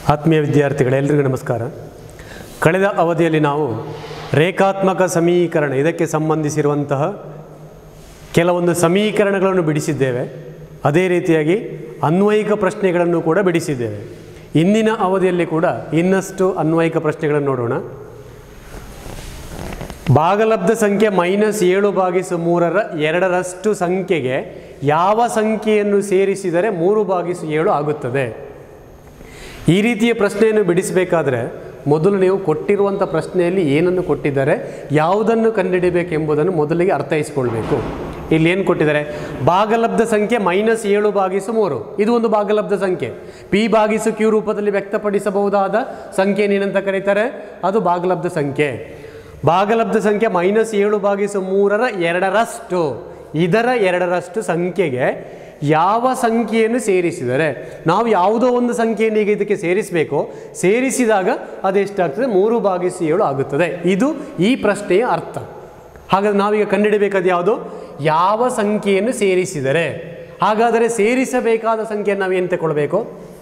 ಆತ್ಮೀಯ ವಿದ್ಯಾರ್ಥಿಗಳೆಲ್ಲರಿಗೂ ನಮಸ್ಕಾರ ಕಳೆದ ಅವಧಿಯಲ್ಲಿ ನಾವು ರೇಖಾತ್ಮಕ ಸಮೀಕರಣ ಇದಕ್ಕೆ ಸಂಬಂಧಿಸಿರುವಂತಹ ಕೆಲವೊಂದು ಸಮೀಕರಣಗಳನ್ನು ಬಿಡಿಸಿದ್ದೇವೆ ಅದೇ ರೀತಿಯಾಗಿ ಅನ್ವಯಿಕ ಪ್ರಶ್ನೆಗಳನ್ನು ಕೂಡ ಬಿಡಿಸಿದ್ದೇವೆ ಇಂದಿನ ಅವಧಿಯಲ್ಲಿ ಕೂಡ ಇನ್ನಷ್ಟು ಅನ್ವಯಿಕ ಪ್ರಶ್ನೆಗಳನ್ನು ನೋಡೋಣ ಭಾಗಲಬ್ಧ ಸಂಖ್ಯೆ ಮೈನಸ್ ಏಳು ಭಾಗಿಸು ಮೂರರ ಎರಡರಷ್ಟು ಸಂಖ್ಯೆಗೆ ಯಾವ ಸಂಖ್ಯೆಯನ್ನು ಸೇರಿಸಿದರೆ ಮೂರು ಭಾಗಿಸು ಏಳು ಆಗುತ್ತದೆ ಈ ರೀತಿಯ ಪ್ರಶ್ನೆಯನ್ನು ಬಿಡಿಸಬೇಕಾದ್ರೆ ಮೊದಲು ನೀವು ಕೊಟ್ಟಿರುವಂಥ ಪ್ರಶ್ನೆಯಲ್ಲಿ ಏನನ್ನು ಕೊಟ್ಟಿದ್ದಾರೆ ಯಾವುದನ್ನು ಕಂಡುಹಿಡಿಬೇಕೆಂಬುದನ್ನು ಮೊದಲಿಗೆ ಅರ್ಥೈಸಿಕೊಳ್ಬೇಕು ಇಲ್ಲಿ ಏನು ಕೊಟ್ಟಿದ್ದಾರೆ ಭಾಗಲಬ್ಧ ಸಂಖ್ಯೆ ಮೈನಸ್ ಏಳು ಭಾಗಿಸು ಮೂರು ಇದು ಒಂದು ಭಾಗಲಬ್ಧ ಸಂಖ್ಯೆ ಪಿ ಭಾಗಿಸು ಕ್ಯೂ ರೂಪದಲ್ಲಿ ವ್ಯಕ್ತಪಡಿಸಬಹುದಾದ ಸಂಖ್ಯೆ ಏನಂತ ಕರೀತಾರೆ ಅದು ಭಾಗಲಬ್ಧ ಸಂಖ್ಯೆ ಭಾಗಲಬ್ಧ ಸಂಖ್ಯೆ ಮೈನಸ್ ಏಳು ಭಾಗಿಸು ಮೂರರ ಎರಡರಷ್ಟು ಇದರ ಎರಡರಷ್ಟು ಸಂಖ್ಯೆಗೆ ಯಾವ ಸಂಖ್ಯೆಯನ್ನು ಸೇರಿಸಿದರೆ ನಾವು ಯಾವುದೋ ಒಂದು ಸಂಖ್ಯೆಯನ್ನು ಈಗ ಇದಕ್ಕೆ ಸೇರಿಸಬೇಕು ಸೇರಿಸಿದಾಗ ಅದೆಷ್ಟಾಗ್ತದೆ ಮೂರು ಭಾಗಿಸಿ ಏಳು ಆಗುತ್ತದೆ ಇದು ಈ ಪ್ರಶ್ನೆಯ ಅರ್ಥ ಹಾಗಾದ್ರೆ ನಾವೀಗ ಕಂಡುಹಿಡಬೇಕಾದ ಯಾವುದು ಯಾವ ಸಂಖ್ಯೆಯನ್ನು ಸೇರಿಸಿದರೆ ಹಾಗಾದರೆ ಸೇರಿಸಬೇಕಾದ ಸಂಖ್ಯೆಯನ್ನು ನಾವು ಏನು ತಗೊಳ್ಬೇಕು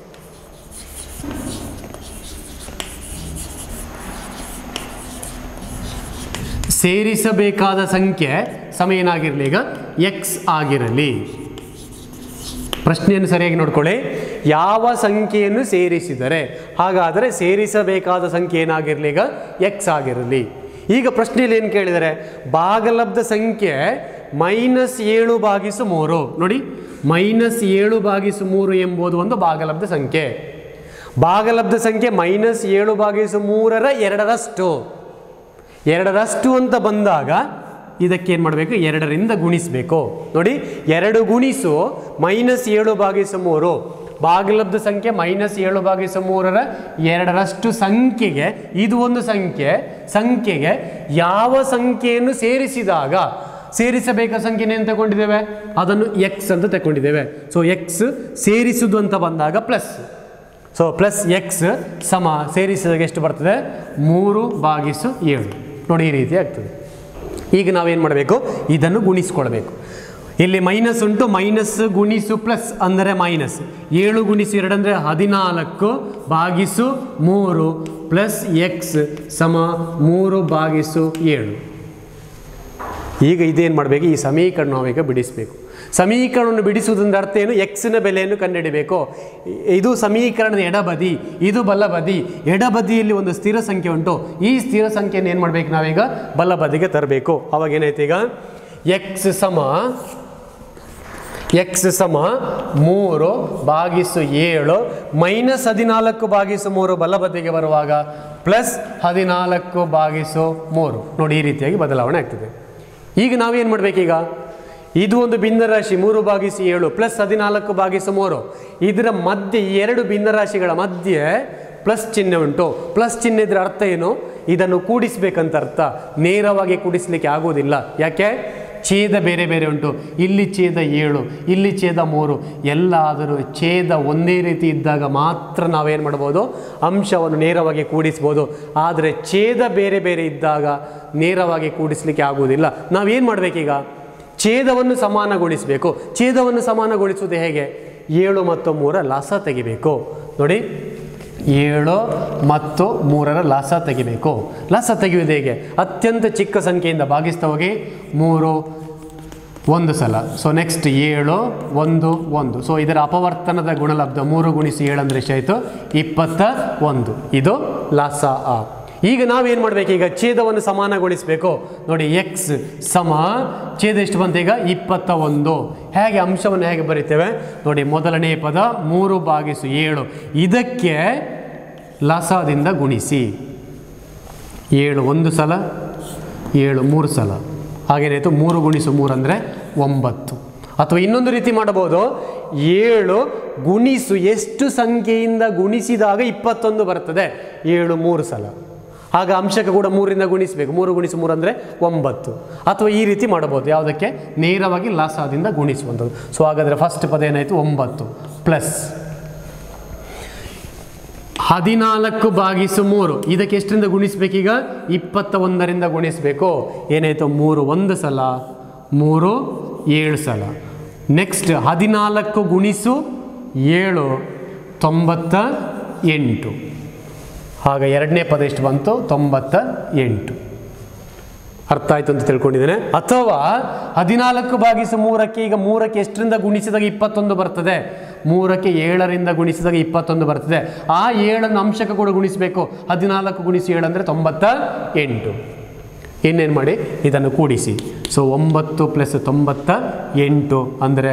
ಸೇರಿಸಬೇಕಾದ ಸಂಖ್ಯೆ ಸಮ ಏನಾಗಿರಲಿ ಈಗ ಎಕ್ಸ್ ಆಗಿರಲಿ ಪ್ರಶ್ನೆಯನ್ನು ಸರಿಯಾಗಿ ನೋಡ್ಕೊಳ್ಳಿ ಯಾವ ಸಂಖ್ಯೆಯನ್ನು ಸೇರಿಸಿದರೆ ಹಾಗಾದರೆ ಸೇರಿಸಬೇಕಾದ ಸಂಖ್ಯೆ ಏನಾಗಿರಲಿ ಈಗ ಎಕ್ಸ್ ಆಗಿರಲಿ ಈಗ ಪ್ರಶ್ನೆಯಲ್ಲಿ ಏನು ಕೇಳಿದರೆ ಭಾಗಲಬ್ಧ ಸಂಖ್ಯೆ ಮೈನಸ್ ಏಳು ಭಾಗಿಸು ಮೂರು ನೋಡಿ ಮೈನಸ್ ಏಳು ಭಾಗಿಸು ಮೂರು ಎಂಬುದು ಒಂದು ಭಾಗಲಬ್ಧ ಸಂಖ್ಯೆ ಭಾಗಲಬ್ಧ ಸಂಖ್ಯೆ ಮೈನಸ್ ಏಳು ಭಾಗಿಸು ಮೂರರ ಎರಡರಷ್ಟು ಎರಡರಷ್ಟು ಅಂತ ಬಂದಾಗ ಇದಕ್ಕೆ ಏನು ಮಾಡಬೇಕು ಎರಡರಿಂದ ಗುಣಿಸಬೇಕು ನೋಡಿ ಎರಡು ಗುಣಿಸು ಮೈನಸ್ ಏಳು ಭಾಗಿಸು ಮೂರು ಭಾಗಲಬ್ಧ ಸಂಖ್ಯೆ ಮೈನಸ್ ಏಳು ಭಾಗಿಸು ಮೂರರ ಎರಡರಷ್ಟು ಸಂಖ್ಯೆಗೆ ಇದು ಒಂದು ಸಂಖ್ಯೆ ಸಂಖ್ಯೆಗೆ ಯಾವ ಸಂಖ್ಯೆಯನ್ನು ಸೇರಿಸಿದಾಗ ಸೇರಿಸಬೇಕಾದ ಸಂಖ್ಯೆನ ಏನು ತಗೊಂಡಿದ್ದೇವೆ ಅದನ್ನು ಎಕ್ಸ್ ಅಂತ ತಗೊಂಡಿದ್ದೇವೆ ಸೊ ಎಕ್ಸ್ ಸೇರಿಸುವುದು ಅಂತ ಬಂದಾಗ ಪ್ಲಸ್ ಸೊ ಪ್ಲಸ್ ಎಕ್ಸ್ ಸಮ ಸೇರಿಸಿದಾಗ ಎಷ್ಟು ಬರ್ತದೆ ಮೂರು ಭಾಗಿಸು ಏಳು ನೋಡಿ ಈ ರೀತಿ ಆಗ್ತದೆ ಈಗ ನಾವೇನು ಮಾಡಬೇಕು ಇದನ್ನು ಗುಣಿಸ್ಕೊಳ್ಬೇಕು ಇಲ್ಲಿ ಮೈನಸ್ ಉಂಟು ಮೈನಸ್ ಗುಣಿಸು ಪ್ಲಸ್ ಅಂದರೆ ಮೈನಸ್ ಏಳು ಗುಣಿಸು ಎರಡು ಅಂದರೆ ಹದಿನಾಲ್ಕು ಭಾಗಿಸು ಮೂರು ಪ್ಲಸ್ ಎಕ್ಸ್ ಸಮ ಮೂರು ಭಾಗಿಸು ಏಳು ಈಗ ಇದೇನು ಮಾಡಬೇಕು ಈ ಸಮೀಕರಣ ನಾವೀಗ ಬಿಡಿಸಬೇಕು ಸಮೀಕರಣವನ್ನು ಬಿಡಿಸುವುದರ ಅರ್ಥ ಏನು ಎಕ್ಸಿನ ಬೆಲೆಯನ್ನು ಕಂಡುಹಿಡಬೇಕು ಇದು ಸಮೀಕರಣದ ಎಡಬದಿ ಇದು ಬಲಬದಿ ಎಡಬದಿಯಲ್ಲಿ ಒಂದು ಸ್ಥಿರ ಸಂಖ್ಯೆ ಉಂಟು ಈ ಸ್ಥಿರ ಸಂಖ್ಯೆಯನ್ನು ಏನು ಮಾಡಬೇಕು ನಾವೀಗ ಬಲಬದಿಗೆ ತರಬೇಕು ಅವಾಗ ಏನಾಯ್ತು ಈಗ ಎಕ್ಸ್ ಸಮ ಎಕ್ಸ್ ಸಮ ಮೂರು ಭಾಗಿಸು ಏಳು ಮೈನಸ್ ಹದಿನಾಲ್ಕು ಭಾಗಿಸು ಮೂರು ಬಲಬದಿಗೆ ಬರುವಾಗ ಪ್ಲಸ್ ಹದಿನಾಲ್ಕು ಭಾಗಿಸು ಮೂರು ನೋಡಿ ಈ ರೀತಿಯಾಗಿ ಬದಲಾವಣೆ ಆಗ್ತದೆ ಈಗ ನಾವೇನು ಮಾಡಬೇಕೀಗ ಇದು ಒಂದು ಭಿನ್ನರಾಶಿ ಮೂರು ಭಾಗಿಸಿ ಏಳು ಪ್ಲಸ್ ಹದಿನಾಲ್ಕು ಭಾಗಿಸು ಮೂರು ಇದರ ಮಧ್ಯೆ ಈ ಎರಡು ಭಿನ್ನರಾಶಿಗಳ ಮಧ್ಯೆ ಪ್ಲಸ್ ಚಿಹ್ನೆ ಉಂಟು ಪ್ಲಸ್ ಚಿಹ್ನೆ ಇದ್ರ ಅರ್ಥ ಏನು ಇದನ್ನು ಕೂಡಿಸ್ಬೇಕಂತ ಅರ್ಥ ನೇರವಾಗಿ ಕೂಡಿಸ್ಲಿಕ್ಕೆ ಆಗೋದಿಲ್ಲ ಯಾಕೆ ಛೇದ ಬೇರೆ ಬೇರೆ ಉಂಟು ಇಲ್ಲಿ ಛೇದ ಏಳು ಇಲ್ಲಿ ಛೇದ ಮೂರು ಎಲ್ಲಾದರೂ ಛೇದ ಒಂದೇ ರೀತಿ ಇದ್ದಾಗ ಮಾತ್ರ ನಾವೇನು ಮಾಡ್ಬೋದು ಅಂಶವನ್ನು ನೇರವಾಗಿ ಕೂಡಿಸ್ಬೋದು ಆದರೆ ಛೇದ ಬೇರೆ ಬೇರೆ ಇದ್ದಾಗ ನೇರವಾಗಿ ಕೂಡಿಸ್ಲಿಕ್ಕೆ ಆಗುವುದಿಲ್ಲ ನಾವೇನು ಮಾಡಬೇಕೀಗ ಛೇದವನ್ನು ಸಮಾನಗೊಳಿಸಬೇಕು ಛೇದವನ್ನು ಸಮಾನಗೊಳಿಸುವುದು ಹೇಗೆ ಏಳು ಮತ್ತು ಮೂರ ಲಸ ತೆಗಿಬೇಕು ನೋಡಿ ಏಳು ಮತ್ತು ಮೂರರ ಲಸ ತೆಗಿಬೇಕು ಲಸ ತೆಗೆಯುವುದು ಹೇಗೆ ಅತ್ಯಂತ ಚಿಕ್ಕ ಸಂಖ್ಯೆಯಿಂದ ಭಾಗಿಸ್ತಾ ಹೋಗಿ ಮೂರು ಒಂದು ಸಲ ಸೊ ನೆಕ್ಸ್ಟ್ ಏಳು ಒಂದು ಒಂದು ಸೊ ಇದರ ಅಪವರ್ತನದ ಗುಣಲಬ್ಧ ಮೂರು ಗುಣಿಸಿ ಏಳು ಅಂದರೆ ಎಷ್ಟಾಯಿತು ಇಪ್ಪತ್ತ ಒಂದು ಇದು ಲಸ ಆ ಈಗ ನಾವೇನು ಮಾಡಬೇಕು ಈಗ ಛೇದವನ್ನು ಸಮಾನಗೊಳಿಸಬೇಕು ನೋಡಿ ಎಕ್ಸ್ ಸಮ ಛೇದ ಎಷ್ಟು ಬಂತು ಈಗ ಇಪ್ಪತ್ತ ಒಂದು ಹೇಗೆ ಅಂಶವನ್ನು ಹೇಗೆ ಬರಿತೇವೆ ನೋಡಿ ಮೊದಲನೇ ಪದ ಮೂರು ಭಾಗಿಸು ಏಳು ಇದಕ್ಕೆ ಲಸದಿಂದ ಗುಣಿಸಿ ಏಳು ಒಂದು ಸಲ ಏಳು ಮೂರು ಸಲ ಹಾಗೇನಾಯಿತು ಮೂರು ಗುಣಿಸು ಮೂರು ಅಂದರೆ ಒಂಬತ್ತು ಅಥವಾ ಇನ್ನೊಂದು ರೀತಿ ಮಾಡಬಹುದು ಏಳು ಗುಣಿಸು ಎಷ್ಟು ಸಂಖ್ಯೆಯಿಂದ ಗುಣಿಸಿದಾಗ ಇಪ್ಪತ್ತೊಂದು ಬರ್ತದೆ ಏಳು ಮೂರು ಸಲ ಆಗ ಅಂಶಕ್ಕೆ ಕೂಡ ಮೂರಿಂದ ಗುಣಿಸಬೇಕು ಮೂರು ಗುಣಿಸು ಮೂರು ಅಂದರೆ ಒಂಬತ್ತು ಅಥವಾ ಈ ರೀತಿ ಮಾಡಬಹುದು ಯಾವುದಕ್ಕೆ ನೇರವಾಗಿ ಲಾಸದಿಂದ ಗುಣಿಸುವಂಥದ್ದು ಸೊ ಹಾಗಾದರೆ ಫಸ್ಟ್ ಪದ ಏನಾಯಿತು ಒಂಬತ್ತು ಪ್ಲಸ್ ಹದಿನಾಲ್ಕು ಭಾಗಿಸು ಮೂರು ಇದಕ್ಕೆ ಎಷ್ಟರಿಂದ ಗುಣಿಸ್ಬೇಕೀಗ ಇಪ್ಪತ್ತ ಒಂದರಿಂದ ಗುಣಿಸಬೇಕು ಏನಾಯಿತು ಮೂರು ಒಂದು ಸಲ ಮೂರು ಏಳು ಸಲ ನೆಕ್ಸ್ಟ್ ಹದಿನಾಲ್ಕು ಗುಣಿಸು ಏಳು ತೊಂಬತ್ತ ಎಂಟು ಆಗ ಎರಡನೇ ಪದ ಎಷ್ಟು ಬಂತು ತೊಂಬತ್ತ ಎಂಟು ಅರ್ಥ ಆಯ್ತು ಅಂತ ತಿಳ್ಕೊಂಡಿದ್ದೇನೆ ಅಥವಾ ಹದಿನಾಲ್ಕು ಭಾಗಿಸು ಮೂರಕ್ಕೆ ಈಗ ಮೂರಕ್ಕೆ ಎಷ್ಟರಿಂದ ಗುಣಿಸಿದಾಗ ಇಪ್ಪತ್ತೊಂದು ಬರ್ತದೆ ಮೂರಕ್ಕೆ ಏಳರಿಂದ ಗುಣಿಸಿದಾಗ ಇಪ್ಪತ್ತೊಂದು ಬರ್ತದೆ ಆ ಏಳನ್ನು ಅಂಶಕ್ಕೆ ಕೂಡ ಗುಣಿಸಬೇಕು ಹದಿನಾಲ್ಕು ಗುಣಿಸಿ ಏಳು ಅಂದರೆ ತೊಂಬತ್ತ ಎಂಟು ಇನ್ನೇನು ಮಾಡಿ ಇದನ್ನು ಕೂಡಿಸಿ ಸೊ ಒಂಬತ್ತು ಪ್ಲಸ್ ತೊಂಬತ್ತ ಎಂಟು ಅಂದರೆ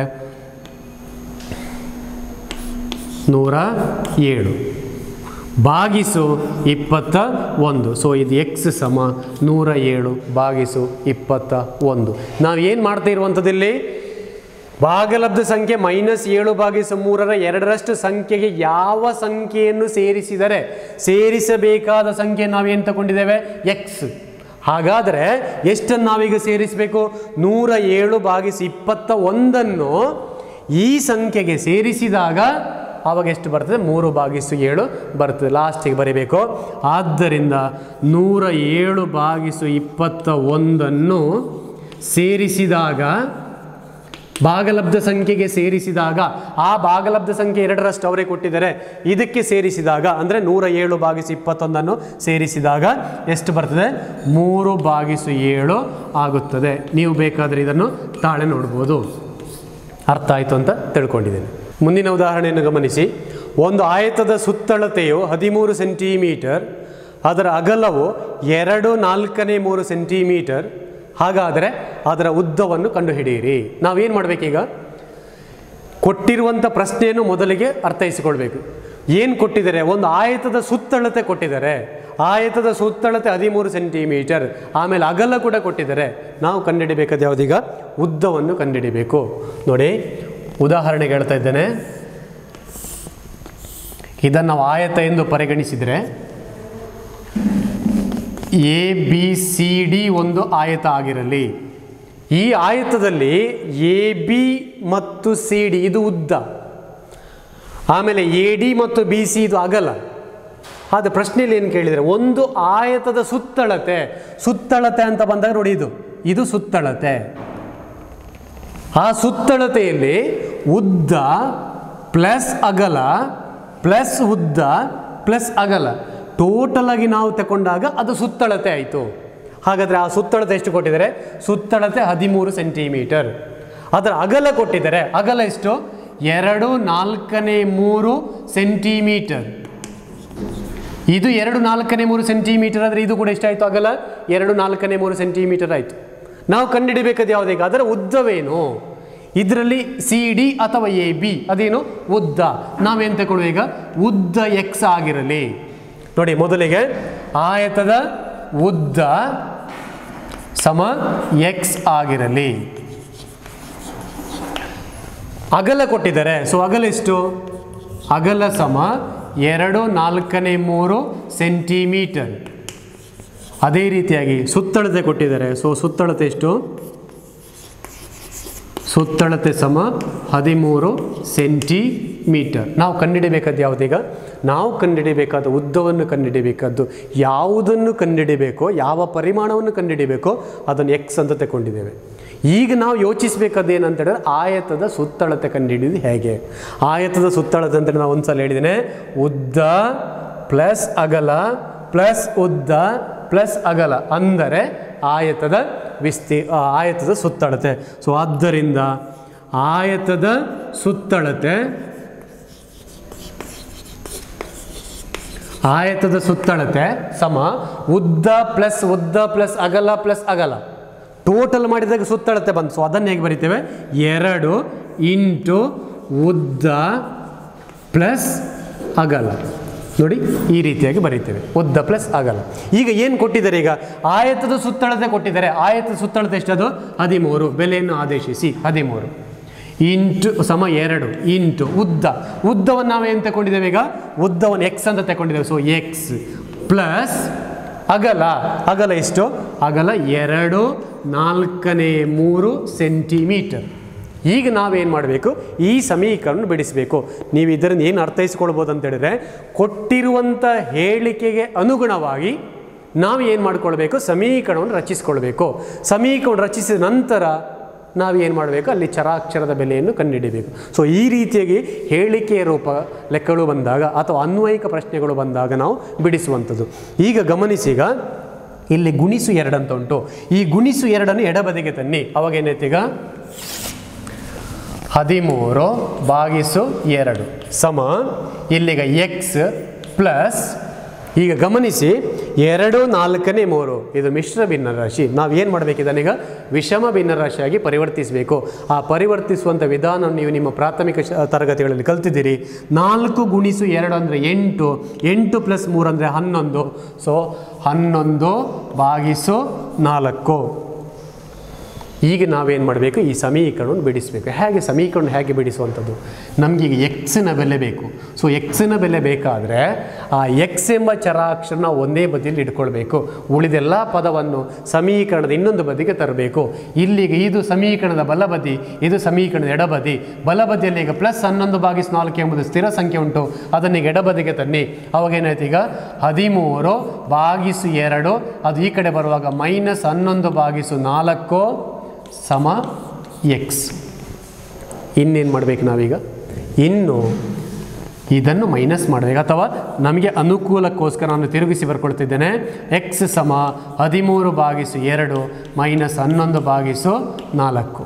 ನೂರ ಏಳು ಭಾಗಿಸು ಇಪ್ಪತ್ತ ಒಂದು ಸೊ ಇದು ಎಕ್ಸ್ ಸಮ ನೂರ ಏಳು ಭಾಗಿಸು ಇಪ್ಪತ್ತ ಒಂದು ನಾವು ಏನು ಮಾಡ್ತಾ ಇರುವಂಥದ್ದಿಲ್ಲಿ ಭಾಗಲಬ್ಧ ಸಂಖ್ಯೆ ಮೈನಸ್ ಏಳು ಭಾಗಿಸು ಮೂರರ ಎರಡರಷ್ಟು ಸಂಖ್ಯೆಗೆ ಯಾವ ಸಂಖ್ಯೆಯನ್ನು ಸೇರಿಸಿದರೆ ಸೇರಿಸಬೇಕಾದ ಸಂಖ್ಯೆ ನಾವೇನು ತಗೊಂಡಿದ್ದೇವೆ ಎಕ್ಸ್ ಹಾಗಾದರೆ ಎಷ್ಟನ್ನು ನಾವೀಗ ಸೇರಿಸಬೇಕು ನೂರ ಏಳು ಭಾಗಿಸಿ ಇಪ್ಪತ್ತ ಒಂದನ್ನು ಈ ಸಂಖ್ಯೆಗೆ ಸೇರಿಸಿದಾಗ ಆವಾಗ ಎಷ್ಟು ಬರ್ತದೆ ಮೂರು ಭಾಗಿಸು ಏಳು ಬರ್ತದೆ ಲಾಸ್ಟಿಗೆ ಬರೀಬೇಕು ಆದ್ದರಿಂದ ನೂರ ಏಳು ಭಾಗಿಸು ಇಪ್ಪತ್ತ ಒಂದನ್ನು ಸೇರಿಸಿದಾಗ ಭಾಗಲಬ್ಧ ಸಂಖ್ಯೆಗೆ ಸೇರಿಸಿದಾಗ ಆ ಭಾಗಲಬ್ಧ ಸಂಖ್ಯೆ ಎರಡರಷ್ಟು ಅವರೇ ಕೊಟ್ಟಿದ್ದಾರೆ ಇದಕ್ಕೆ ಸೇರಿಸಿದಾಗ ಅಂದರೆ ನೂರ ಏಳು ಭಾಗಿಸು ಇಪ್ಪತ್ತೊಂದನ್ನು ಸೇರಿಸಿದಾಗ ಎಷ್ಟು ಬರ್ತದೆ ಮೂರು ಭಾಗಿಸು ಏಳು ಆಗುತ್ತದೆ ನೀವು ಬೇಕಾದರೆ ಇದನ್ನು ತಾಳೆ ನೋಡ್ಬೋದು ಅರ್ಥ ಆಯಿತು ಅಂತ ತಿಳ್ಕೊಂಡಿದ್ದೇನೆ ಮುಂದಿನ ಉದಾಹರಣೆಯನ್ನು ಗಮನಿಸಿ ಒಂದು ಆಯತದ ಸುತ್ತಳತೆಯು ಹದಿಮೂರು ಸೆಂಟಿಮೀಟರ್ ಅದರ ಅಗಲವು ಎರಡು ನಾಲ್ಕನೇ ಮೂರು ಸೆಂಟಿಮೀಟರ್ ಹಾಗಾದರೆ ಅದರ ಉದ್ದವನ್ನು ಕಂಡುಹಿಡಿಯಿರಿ ನಾವೇನು ಮಾಡಬೇಕೀಗ ಕೊಟ್ಟಿರುವಂಥ ಪ್ರಶ್ನೆಯನ್ನು ಮೊದಲಿಗೆ ಅರ್ಥೈಸಿಕೊಳ್ಬೇಕು ಏನು ಕೊಟ್ಟಿದ್ದಾರೆ ಒಂದು ಆಯತದ ಸುತ್ತಳತೆ ಕೊಟ್ಟಿದ್ದಾರೆ ಆಯತದ ಸುತ್ತಳತೆ ಹದಿಮೂರು ಸೆಂಟಿಮೀಟರ್ ಆಮೇಲೆ ಅಗಲ ಕೂಡ ಕೊಟ್ಟಿದ್ದಾರೆ ನಾವು ಕಂಡುಹಿಡಿಬೇಕಾದ ಯಾವುದೀಗ ಉದ್ದವನ್ನು ಕಂಡುಹಿಡಿಬೇಕು ನೋಡಿ ಉದಾಹರಣೆಗೆ ಹೇಳ್ತಾ ಇದ್ದೇನೆ ಇದನ್ನು ನಾವು ಆಯತ ಎಂದು ಪರಿಗಣಿಸಿದರೆ ಎ ಬಿ ಸಿ ಡಿ ಒಂದು ಆಯತ ಆಗಿರಲಿ ಈ ಆಯತದಲ್ಲಿ ಎ ಬಿ ಮತ್ತು ಸಿ ಡಿ ಇದು ಉದ್ದ ಆಮೇಲೆ ಎ ಡಿ ಮತ್ತು ಬಿ ಸಿ ಇದು ಅಗಲ ಆದರೆ ಪ್ರಶ್ನೆಯಲ್ಲಿ ಏನು ಕೇಳಿದರೆ ಒಂದು ಆಯತದ ಸುತ್ತಳತೆ ಸುತ್ತಳತೆ ಅಂತ ಬಂದಾಗ ನೋಡಿ ಇದು ಇದು ಸುತ್ತಳತೆ ಆ ಸುತ್ತಳತೆಯಲ್ಲಿ ಉದ್ದ ಪ್ಲಸ್ ಅಗಲ ಪ್ಲಸ್ ಉದ್ದ ಪ್ಲಸ್ ಅಗಲ ಟೋಟಲ್ ಆಗಿ ನಾವು ತಗೊಂಡಾಗ ಅದು ಸುತ್ತಳತೆ ಆಯಿತು ಹಾಗಾದರೆ ಆ ಸುತ್ತಳತೆ ಎಷ್ಟು ಕೊಟ್ಟಿದ್ದಾರೆ ಸುತ್ತಳತೆ ಹದಿಮೂರು ಸೆಂಟಿಮೀಟರ್ ಅದರ ಅಗಲ ಕೊಟ್ಟಿದ್ದಾರೆ ಅಗಲ ಎಷ್ಟು ಎರಡು ನಾಲ್ಕನೇ ಮೂರು ಸೆಂಟಿಮೀಟರ್ ಇದು ಎರಡು ನಾಲ್ಕನೇ ಮೂರು ಸೆಂಟಿಮೀಟರ್ ಆದರೆ ಇದು ಕೂಡ ಎಷ್ಟಾಯಿತು ಅಗಲ ಎರಡು ನಾಲ್ಕನೇ ಮೂರು ಸೆಂಟಿಮೀಟರ್ ಆಯಿತು ನಾವು ಕಂಡುಹಿಡಿಬೇಕಾದ ಯಾವುದೀಗ ಅದರ ಉದ್ದವೇನು ಇದರಲ್ಲಿ ಸಿ ಡಿ ಅಥವಾ ಎ ಬಿ ಅದೇನು ಉದ್ದ ನಾವೇನು ತಗೊಳ್ಳುವ ಈಗ ಉದ್ದ ಎಕ್ಸ್ ಆಗಿರಲಿ ನೋಡಿ ಮೊದಲಿಗೆ ಆಯತದ ಉದ್ದ ಸಮ ಎಕ್ಸ್ ಆಗಿರಲಿ ಅಗಲ ಕೊಟ್ಟಿದ್ದಾರೆ ಸೊ ಅಗಲ ಎಷ್ಟು ಅಗಲ ಸಮ ಎರಡು ನಾಲ್ಕನೇ ಮೂರು ಸೆಂಟಿಮೀಟರ್ ಅದೇ ರೀತಿಯಾಗಿ ಸುತ್ತಳತೆ ಕೊಟ್ಟಿದ್ದಾರೆ ಸೊ ಸುತ್ತಳತೆ ಎಷ್ಟು ಸುತ್ತಳತೆ ಸಮ ಹದಿಮೂರು ಸೆಂಟಿಮೀಟರ್ ನಾವು ಕಂಡುಹಿಡಿಬೇಕಾದ ಯಾವುದೀಗ ನಾವು ಕಂಡುಹಿಡಿಬೇಕಾದ ಉದ್ದವನ್ನು ಕಂಡುಹಿಡಿಬೇಕಾದ್ದು ಯಾವುದನ್ನು ಕಂಡುಹಿಡಿಬೇಕೋ ಯಾವ ಪರಿಮಾಣವನ್ನು ಕಂಡುಹಿಡಿಬೇಕೋ ಅದನ್ನು ಎಕ್ಸ್ ಅಂತ ತಗೊಂಡಿದ್ದೇವೆ ಈಗ ನಾವು ಯೋಚಿಸಬೇಕಾದ ಏನಂತ ಹೇಳಿದ್ರೆ ಆಯತದ ಸುತ್ತಳತೆ ಕಂಡುಹಿಡಿದು ಹೇಗೆ ಆಯತದ ಸುತ್ತಳತೆ ಅಂತ ನಾವು ಒಂದ್ಸಲ ಹೇಳಿದ್ದೇನೆ ಉದ್ದ ಪ್ಲಸ್ ಅಗಲ ಪ್ಲಸ್ ಉದ್ದ ಪ್ಲಸ್ ಅಗಲ ಅಂದರೆ ಆಯತದ ವಿಸ್ತಿ ಆ, ಆಯತದ ಸುತ್ತಳತೆ ಸೊ ಆದ್ದರಿಂದ ಆಯತದ ಸುತ್ತಳತೆ ಆಯತದ ಸುತ್ತಳತೆ ಸಮ ಉದ್ದ ಪ್ಲಸ್ ಉದ್ದ ಪ್ಲಸ್ ಅಗಲ ಪ್ಲಸ್ ಅಗಲ ಟೋಟಲ್ ಮಾಡಿದಾಗ ಸುತ್ತಳತೆ ಬಂತು ಸೊ ಅದನ್ನು ಹೇಗೆ ಬರಿತೇವೆ ಎರಡು ಇಂಟು ಉದ್ದ ಪ್ಲಸ್ ಅಗಲ ನೋಡಿ ಈ ರೀತಿಯಾಗಿ ಬರೀತೇವೆ ಉದ್ದ ಪ್ಲಸ್ ಅಗಲ ಈಗ ಏನು ಕೊಟ್ಟಿದ್ದಾರೆ ಈಗ ಆಯತದ ಸುತ್ತಳತೆ ಕೊಟ್ಟಿದ್ದಾರೆ ಆಯತದ ಸುತ್ತಳತೆ ಎಷ್ಟದು ಹದಿಮೂರು ಬೆಲೆಯನ್ನು ಆದೇಶಿಸಿ ಹದಿಮೂರು ಇಂಟು ಸಮ ಎರಡು ಇಂಟು ಉದ್ದ ಉದ್ದವನ್ನು ನಾವು ಏನು ತಗೊಂಡಿದ್ದೇವೆ ಈಗ ಉದ್ದವನ್ನು ಎಕ್ಸ್ ಅಂತ ತಗೊಂಡಿದ್ದೇವೆ ಸೊ ಎಕ್ಸ್ ಪ್ಲಸ್ ಅಗಲ ಅಗಲ ಎಷ್ಟು ಅಗಲ ಎರಡು ನಾಲ್ಕನೇ ಮೂರು ಸೆಂಟಿಮೀಟರ್ ಈಗ ನಾವೇನು ಮಾಡಬೇಕು ಈ ಸಮೀಕರಣ ಬಿಡಿಸಬೇಕು ನೀವು ಇದರಿಂದ ಏನು ಅರ್ಥೈಸ್ಕೊಳ್ಬೋದು ಅಂತ ಹೇಳಿದ್ರೆ ಕೊಟ್ಟಿರುವಂಥ ಹೇಳಿಕೆಗೆ ಅನುಗುಣವಾಗಿ ನಾವು ಏನು ಮಾಡ್ಕೊಳ್ಬೇಕು ಸಮೀಕರಣವನ್ನು ರಚಿಸ್ಕೊಳ್ಬೇಕು ಸಮೀಕರಣ ರಚಿಸಿದ ನಂತರ ನಾವೇನು ಮಾಡಬೇಕು ಅಲ್ಲಿ ಚರಾಕ್ಷರದ ಬೆಲೆಯನ್ನು ಕಂಡುಹಿಡಿಬೇಕು ಸೊ ಈ ರೀತಿಯಾಗಿ ಹೇಳಿಕೆಯ ರೂಪ ಲೆಕ್ಕಗಳು ಬಂದಾಗ ಅಥವಾ ಅನ್ವಯಿಕ ಪ್ರಶ್ನೆಗಳು ಬಂದಾಗ ನಾವು ಬಿಡಿಸುವಂಥದ್ದು ಈಗ ಗಮನಿಸೀಗ ಇಲ್ಲಿ ಗುಣಿಸು ಎರಡಂತ ಉಂಟು ಈ ಗುಣಿಸು ಎರಡನ್ನು ಎಡಬದಿಗೆ ತನ್ನಿ ಅವಾಗ ಏನಾಯ್ತೀಗ ಹದಿಮೂರು ಭಾಗಿಸು ಎರಡು ಸಮ ಇಲ್ಲಿಗ ಎಕ್ಸ್ ಪ್ಲಸ್ ಈಗ ಗಮನಿಸಿ ಎರಡು ನಾಲ್ಕನೇ ಮೂರು ಇದು ಮಿಶ್ರ ಭಿನ್ನರಾಶಿ ನಾವು ಏನು ಮಾಡಬೇಕು ಇದನ್ನೀಗ ವಿಷಮ ಭಿನ್ನರಾಶಿಯಾಗಿ ಪರಿವರ್ತಿಸಬೇಕು ಆ ಪರಿವರ್ತಿಸುವಂಥ ವಿಧಾನವನ್ನು ನೀವು ನಿಮ್ಮ ಪ್ರಾಥಮಿಕ ಶ- ತರಗತಿಗಳಲ್ಲಿ ಕಲ್ತಿದ್ದೀರಿ ನಾಲ್ಕು ಗುಣಿಸು ಎರಡು ಅಂದರೆ ಎಂಟು ಎಂಟು ಪ್ಲಸ್ ಮೂರು ಅಂದರೆ ಹನ್ನೊಂದು ಸೊ ಹನ್ನೊಂದು ಭಾಗಿಸು ನಾಲ್ಕು ಈಗ ನಾವೇನು ಮಾಡಬೇಕು ಈ ಸಮೀಕರಣವನ್ನು ಬಿಡಿಸಬೇಕು ಹೇಗೆ ಸಮೀಕರಣ ಹೇಗೆ ಬಿಡಿಸುವಂಥದ್ದು ನಮಗೀಗ ಎಕ್ಸಿನ ಬೆಲೆ ಬೇಕು ಸೊ ಎಕ್ಸಿನ ಬೆಲೆ ಬೇಕಾದರೆ ಆ ಎಕ್ಸ್ ಎಂಬ ಚರಾಕ್ಷರನ ಒಂದೇ ಬದಿಯಲ್ಲಿ ಇಟ್ಕೊಳ್ಬೇಕು ಉಳಿದೆಲ್ಲ ಪದವನ್ನು ಸಮೀಕರಣದ ಇನ್ನೊಂದು ಬದಿಗೆ ತರಬೇಕು ಇಲ್ಲಿಗೆ ಇದು ಸಮೀಕರಣದ ಬಲಬದಿ ಇದು ಸಮೀಕರಣದ ಎಡಬದಿ ಬಲಬದಿಯಲ್ಲಿ ಈಗ ಪ್ಲಸ್ ಹನ್ನೊಂದು ಭಾಗಿಸ್ ನಾಲ್ಕು ಎಂಬುದು ಸ್ಥಿರ ಸಂಖ್ಯೆ ಉಂಟು ಅದನ್ನು ಈಗ ಎಡಬದಿಗೆ ತನ್ನಿ ಅವಾಗ ಏನಾಯ್ತು ಈಗ ಹದಿಮೂರು ಭಾಗಿಸು ಎರಡು ಅದು ಈ ಕಡೆ ಬರುವಾಗ ಮೈನಸ್ ಹನ್ನೊಂದು ಭಾಗಿಸು ನಾಲ್ಕು ಸಮ ಎಕ್ಸ್ ಇನ್ನೇನು ಮಾಡಬೇಕು ನಾವೀಗ ಇನ್ನು ಇದನ್ನು ಮೈನಸ್ ಮಾಡಬೇಕು ಅಥವಾ ನಮಗೆ ಅನುಕೂಲಕ್ಕೋಸ್ಕರ ನಾನು ತಿರುಗಿಸಿ ಬರ್ಕೊಳ್ತಿದ್ದೇನೆ ಎಕ್ಸ್ ಸಮ ಹದಿಮೂರು ಭಾಗಿಸು ಎರಡು ಮೈನಸ್ ಹನ್ನೊಂದು ಭಾಗಿಸು ನಾಲ್ಕು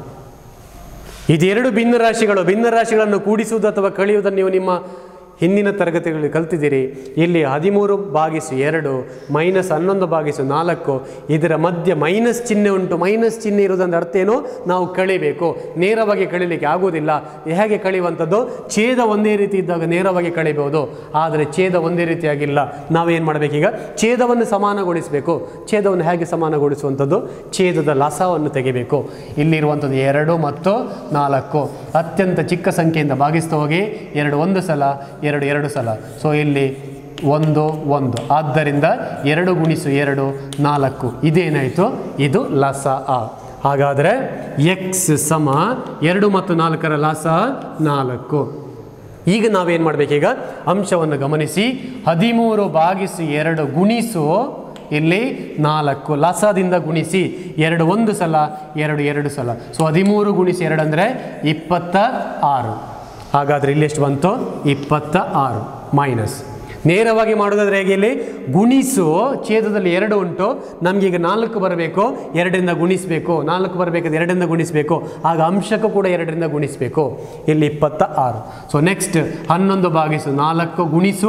ಇದೆರಡು ಭಿನ್ನರಾಶಿಗಳು ಭಿನ್ನರಾಶಿಗಳನ್ನು ಕೂಡಿಸುವುದು ಅಥವಾ ಕಳೆಯುವುದನ್ನು ನೀವು ನಿಮ್ಮ ಹಿಂದಿನ ತರಗತಿಗಳಲ್ಲಿ ಕಲ್ತಿದ್ದೀರಿ ಇಲ್ಲಿ ಹದಿಮೂರು ಭಾಗಿಸು ಎರಡು ಮೈನಸ್ ಹನ್ನೊಂದು ಭಾಗಿಸು ನಾಲ್ಕು ಇದರ ಮಧ್ಯೆ ಮೈನಸ್ ಚಿಹ್ನೆ ಉಂಟು ಮೈನಸ್ ಚಿಹ್ನೆ ಇರುವುದಂದ್ರೆ ಅರ್ಥ ಏನು ನಾವು ಕಳಿಬೇಕು ನೇರವಾಗಿ ಕಳಿಲಿಕ್ಕೆ ಆಗುವುದಿಲ್ಲ ಹೇಗೆ ಕಳೆಯುವಂಥದ್ದು ಛೇದ ಒಂದೇ ರೀತಿ ಇದ್ದಾಗ ನೇರವಾಗಿ ಕಳಿಬಹುದು ಆದರೆ ಛೇದ ಒಂದೇ ರೀತಿಯಾಗಿಲ್ಲ ನಾವೇನು ಮಾಡಬೇಕೀಗ ಛೇದವನ್ನು ಸಮಾನಗೊಳಿಸಬೇಕು ಛೇದವನ್ನು ಹೇಗೆ ಸಮಾನಗೊಳಿಸುವಂಥದ್ದು ಛೇದದ ಲಸವನ್ನು ತೆಗಿಬೇಕು ಇಲ್ಲಿರುವಂಥದ್ದು ಎರಡು ಮತ್ತು ನಾಲ್ಕು ಅತ್ಯಂತ ಚಿಕ್ಕ ಸಂಖ್ಯೆಯಿಂದ ಭಾಗಿಸ್ತಾ ಹೋಗಿ ಎರಡು ಒಂದು ಸಲ ಎರಡು ಎರಡು ಸಲ ಸೊ ಇಲ್ಲಿ ಒಂದು ಒಂದು ಆದ್ದರಿಂದ ಎರಡು ಗುಣಿಸು ಎರಡು ನಾಲ್ಕು ಇದೇನಾಯಿತು ಇದು ಲಸ ಆ ಹಾಗಾದರೆ ಎಕ್ಸ್ ಸಮ ಎರಡು ಮತ್ತು ನಾಲ್ಕರ ಲಸ ನಾಲ್ಕು ಈಗ ನಾವೇನು ಮಾಡಬೇಕೀಗ ಅಂಶವನ್ನು ಗಮನಿಸಿ ಹದಿಮೂರು ಭಾಗಿಸು ಎರಡು ಗುಣಿಸು ಇಲ್ಲಿ ನಾಲ್ಕು ಲಸದಿಂದ ಗುಣಿಸಿ ಎರಡು ಒಂದು ಸಲ ಎರಡು ಎರಡು ಸಲ ಸೊ ಹದಿಮೂರು ಗುಣಿಸಿ ಎರಡು ಅಂದರೆ ಇಪ್ಪತ್ತ ಆರು ಹಾಗಾದರೆ ಇಲ್ಲಿ ಎಷ್ಟು ಬಂತು ಇಪ್ಪತ್ತ ಆರು ಮೈನಸ್ ನೇರವಾಗಿ ಮಾಡೋದಾದ್ರೆ ಹೇಗೆ ಇಲ್ಲಿ ಗುಣಿಸು ಛೇದದಲ್ಲಿ ಎರಡು ಉಂಟು ನಮಗೀಗ ನಾಲ್ಕು ಬರಬೇಕು ಎರಡರಿಂದ ಗುಣಿಸಬೇಕು ನಾಲ್ಕು ಬರಬೇಕಾದ್ರೆ ಎರಡರಿಂದ ಗುಣಿಸಬೇಕು ಆಗ ಅಂಶಕ್ಕೂ ಕೂಡ ಎರಡರಿಂದ ಗುಣಿಸಬೇಕು ಇಲ್ಲಿ ಇಪ್ಪತ್ತ ಆರು ಸೊ ನೆಕ್ಸ್ಟ್ ಹನ್ನೊಂದು ಭಾಗಿಸು ನಾಲ್ಕು ಗುಣಿಸು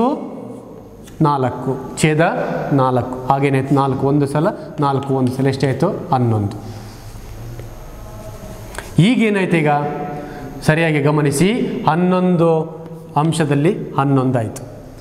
ನಾಲ್ಕು ಛೇದ ನಾಲ್ಕು ಹಾಗೇನಾಯ್ತು ನಾಲ್ಕು ಒಂದು ಸಲ ನಾಲ್ಕು ಒಂದು ಸಲ ಎಷ್ಟಾಯಿತು ಹನ್ನೊಂದು ಈಗೇನಾಯ್ತು ಈಗ ಸರಿಯಾಗಿ ಗಮನಿಸಿ ಹನ್ನೊಂದು ಅಂಶದಲ್ಲಿ ಹನ್ನೊಂದಾಯಿತು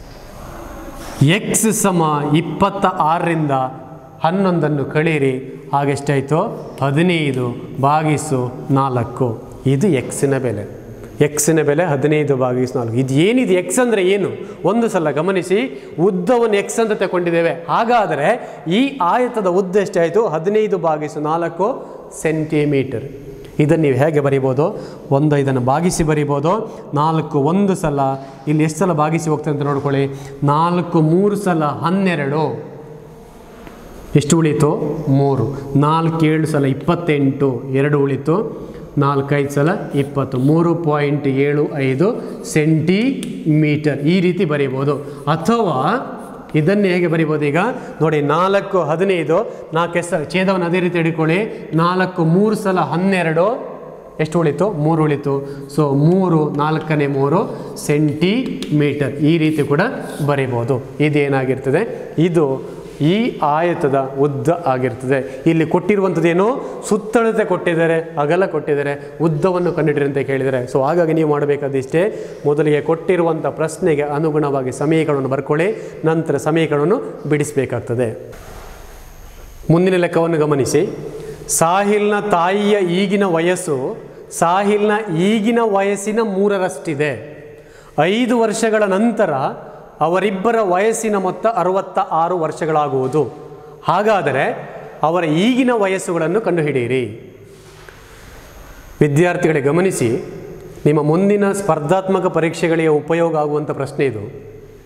ಎಕ್ಸ್ ಸಮ ಇಪ್ಪತ್ತ ಆರರಿಂದ ಹನ್ನೊಂದನ್ನು ಕಳೀರಿ ಆಗೆಷ್ಟಾಯಿತು ಹದಿನೈದು ಭಾಗಿಸು ನಾಲ್ಕು ಇದು ಎಕ್ಸಿನ ಬೆಲೆ ಎಕ್ಸಿನ ಬೆಲೆ ಹದಿನೈದು ಭಾಗಿಸು ನಾಲ್ಕು ಇದು ಏನಿದೆ ಎಕ್ಸ್ ಅಂದರೆ ಏನು ಒಂದು ಸಲ ಗಮನಿಸಿ ಉದ್ದವನ್ನು ಎಕ್ಸ್ ಅಂತ ತಗೊಂಡಿದ್ದೇವೆ ಹಾಗಾದರೆ ಈ ಆಯತದ ಉದ್ದ ಎಷ್ಟಾಯಿತು ಹದಿನೈದು ಭಾಗಿಸು ನಾಲ್ಕು ಸೆಂಟಿಮೀಟರ್ ಇದನ್ನು ನೀವು ಹೇಗೆ ಬರಿಬೋದು ಒಂದು ಇದನ್ನು ಭಾಗಿಸಿ ಬರಿಬೋದು ನಾಲ್ಕು ಒಂದು ಸಲ ಇಲ್ಲಿ ಎಷ್ಟು ಸಲ ಭಾಗಿಸಿ ಹೋಗ್ತದೆ ಅಂತ ನೋಡ್ಕೊಳ್ಳಿ ನಾಲ್ಕು ಮೂರು ಸಲ ಹನ್ನೆರಡು ಎಷ್ಟು ಉಳೀತು ಮೂರು ನಾಲ್ಕು ಏಳು ಸಲ ಇಪ್ಪತ್ತೆಂಟು ಎರಡು ಉಳೀತು ನಾಲ್ಕೈದು ಸಲ ಇಪ್ಪತ್ತು ಮೂರು ಪಾಯಿಂಟ್ ಏಳು ಐದು ಸೆಂಟಿಮೀಟರ್ ಈ ರೀತಿ ಬರೀಬೋದು ಅಥವಾ ಇದನ್ನು ಹೇಗೆ ಬರಿಬೋದು ಈಗ ನೋಡಿ ನಾಲ್ಕು ಹದಿನೈದು ನಾಲ್ಕು ಎಷ್ಟು ಸಲ ಛೇದವನ್ನು ಅದೇ ರೀತಿ ಹಿಡ್ಕೊಳ್ಳಿ ನಾಲ್ಕು ಮೂರು ಸಲ ಹನ್ನೆರಡು ಎಷ್ಟು ಉಳಿತು ಮೂರು ಉಳಿತು ಸೊ ಮೂರು ನಾಲ್ಕನೇ ಮೂರು ಸೆಂಟಿಮೀಟರ್ ಈ ರೀತಿ ಕೂಡ ಬರಿಬೋದು ಇದೇನಾಗಿರ್ತದೆ ಇದು ಈ ಆಯತದ ಉದ್ದ ಆಗಿರ್ತದೆ ಇಲ್ಲಿ ಕೊಟ್ಟಿರುವಂಥದ್ದೇನು ಸುತ್ತಳತೆ ಕೊಟ್ಟಿದ್ದಾರೆ ಅಗಲ ಕೊಟ್ಟಿದ್ದಾರೆ ಉದ್ದವನ್ನು ಕಂಡುಹಿಡಿರಿ ಅಂತ ಕೇಳಿದ್ದಾರೆ ಸೊ ಹಾಗಾಗಿ ನೀವು ಮಾಡಬೇಕಾದಿಷ್ಟೇ ಮೊದಲಿಗೆ ಕೊಟ್ಟಿರುವಂಥ ಪ್ರಶ್ನೆಗೆ ಅನುಗುಣವಾಗಿ ಸಮೀಕರಣವನ್ನು ಬರ್ಕೊಳ್ಳಿ ನಂತರ ಸಮೀಕರಣವನ್ನು ಬಿಡಿಸಬೇಕಾಗ್ತದೆ ಮುಂದಿನ ಲೆಕ್ಕವನ್ನು ಗಮನಿಸಿ ಸಾಹಿಲ್ನ ತಾಯಿಯ ಈಗಿನ ವಯಸ್ಸು ಸಾಹಿಲ್ನ ಈಗಿನ ವಯಸ್ಸಿನ ಮೂರರಷ್ಟಿದೆ ಐದು ವರ್ಷಗಳ ನಂತರ ಅವರಿಬ್ಬರ ವಯಸ್ಸಿನ ಮೊತ್ತ ಅರವತ್ತ ಆರು ವರ್ಷಗಳಾಗುವುದು ಹಾಗಾದರೆ ಅವರ ಈಗಿನ ವಯಸ್ಸುಗಳನ್ನು ಕಂಡುಹಿಡಿಯಿರಿ ವಿದ್ಯಾರ್ಥಿಗಳೇ ಗಮನಿಸಿ ನಿಮ್ಮ ಮುಂದಿನ ಸ್ಪರ್ಧಾತ್ಮಕ ಪರೀಕ್ಷೆಗಳಿಗೆ ಉಪಯೋಗ ಆಗುವಂಥ ಪ್ರಶ್ನೆ ಇದು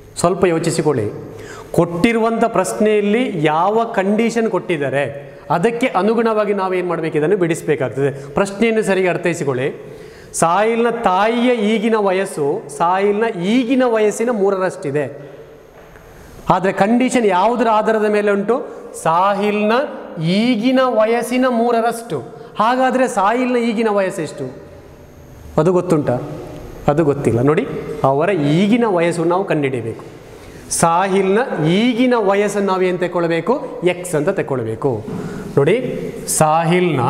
ಸ್ವಲ್ಪ ಯೋಚಿಸಿಕೊಳ್ಳಿ ಕೊಟ್ಟಿರುವಂಥ ಪ್ರಶ್ನೆಯಲ್ಲಿ ಯಾವ ಕಂಡೀಷನ್ ಕೊಟ್ಟಿದ್ದಾರೆ ಅದಕ್ಕೆ ಅನುಗುಣವಾಗಿ ನಾವೇನು ಮಾಡಬೇಕು ಇದನ್ನು ಬಿಡಿಸಬೇಕಾಗ್ತದೆ ಪ್ರಶ್ನೆಯನ್ನು ಸರಿಯಾಗಿ ಅರ್ಥೈಸಿಕೊಳ್ಳಿ ಸಾಯಿಲ್ನ ತಾಯಿಯ ಈಗಿನ ವಯಸ್ಸು ಸಾಯಿಲ್ನ ಈಗಿನ ವಯಸ್ಸಿನ ಮೂರರಷ್ಟಿದೆ ಆದರೆ ಕಂಡೀಷನ್ ಯಾವುದರ ಆಧಾರದ ಮೇಲೆ ಉಂಟು ಸಾಹಿಲ್ನ ಈಗಿನ ವಯಸ್ಸಿನ ಮೂರರಷ್ಟು ಹಾಗಾದರೆ ಸಾಹಿಲ್ನ ಈಗಿನ ವಯಸ್ಸೆಷ್ಟು ಅದು ಗೊತ್ತುಂಟಾ ಅದು ಗೊತ್ತಿಲ್ಲ ನೋಡಿ ಅವರ ಈಗಿನ ವಯಸ್ಸು ನಾವು ಕಂಡುಹಿಡಿಯಬೇಕು ಸಾಹಿಲ್ನ ಈಗಿನ ವಯಸ್ಸನ್ನು ನಾವು ಏನು ತಗೊಳ್ಬೇಕು ಎಕ್ಸ್ ಅಂತ ತಗೊಳ್ಬೇಕು ನೋಡಿ ಸಾಹಿಲ್ನ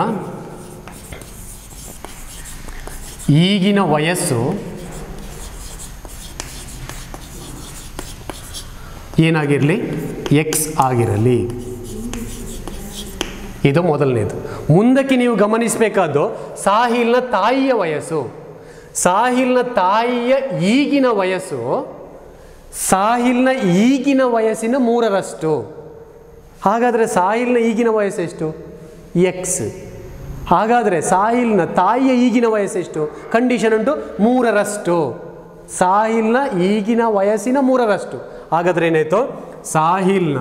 ಈಗಿನ ವಯಸ್ಸು ಏನಾಗಿರಲಿ ಎಕ್ಸ್ ಆಗಿರಲಿ ಇದು ಮೊದಲನೇದು ಮುಂದಕ್ಕೆ ನೀವು ಗಮನಿಸಬೇಕಾದ್ದು ಸಾಹಿಲ್ನ ತಾಯಿಯ ವಯಸ್ಸು ಸಾಹಿಲ್ನ ತಾಯಿಯ ಈಗಿನ ವಯಸ್ಸು ಸಾಹಿಲ್ನ ಈಗಿನ ವಯಸ್ಸಿನ ಮೂರರಷ್ಟು ಹಾಗಾದರೆ ಸಾಹಿಲ್ನ ಈಗಿನ ವಯಸ್ಸು ಎಷ್ಟು ಎಕ್ಸ್ ಹಾಗಾದರೆ ಸಾಹಿಲ್ನ ತಾಯಿಯ ಈಗಿನ ವಯಸ್ಸು ಎಷ್ಟು ಕಂಡೀಷನ್ ಉಂಟು ಮೂರರಷ್ಟು ಸಾಹಿಲ್ನ ಈಗಿನ ವಯಸ್ಸಿನ ಮೂರರಷ್ಟು ಹಾಗಾದರೆ ಏನಾಯಿತು ಸಾಹಿಲ್ನ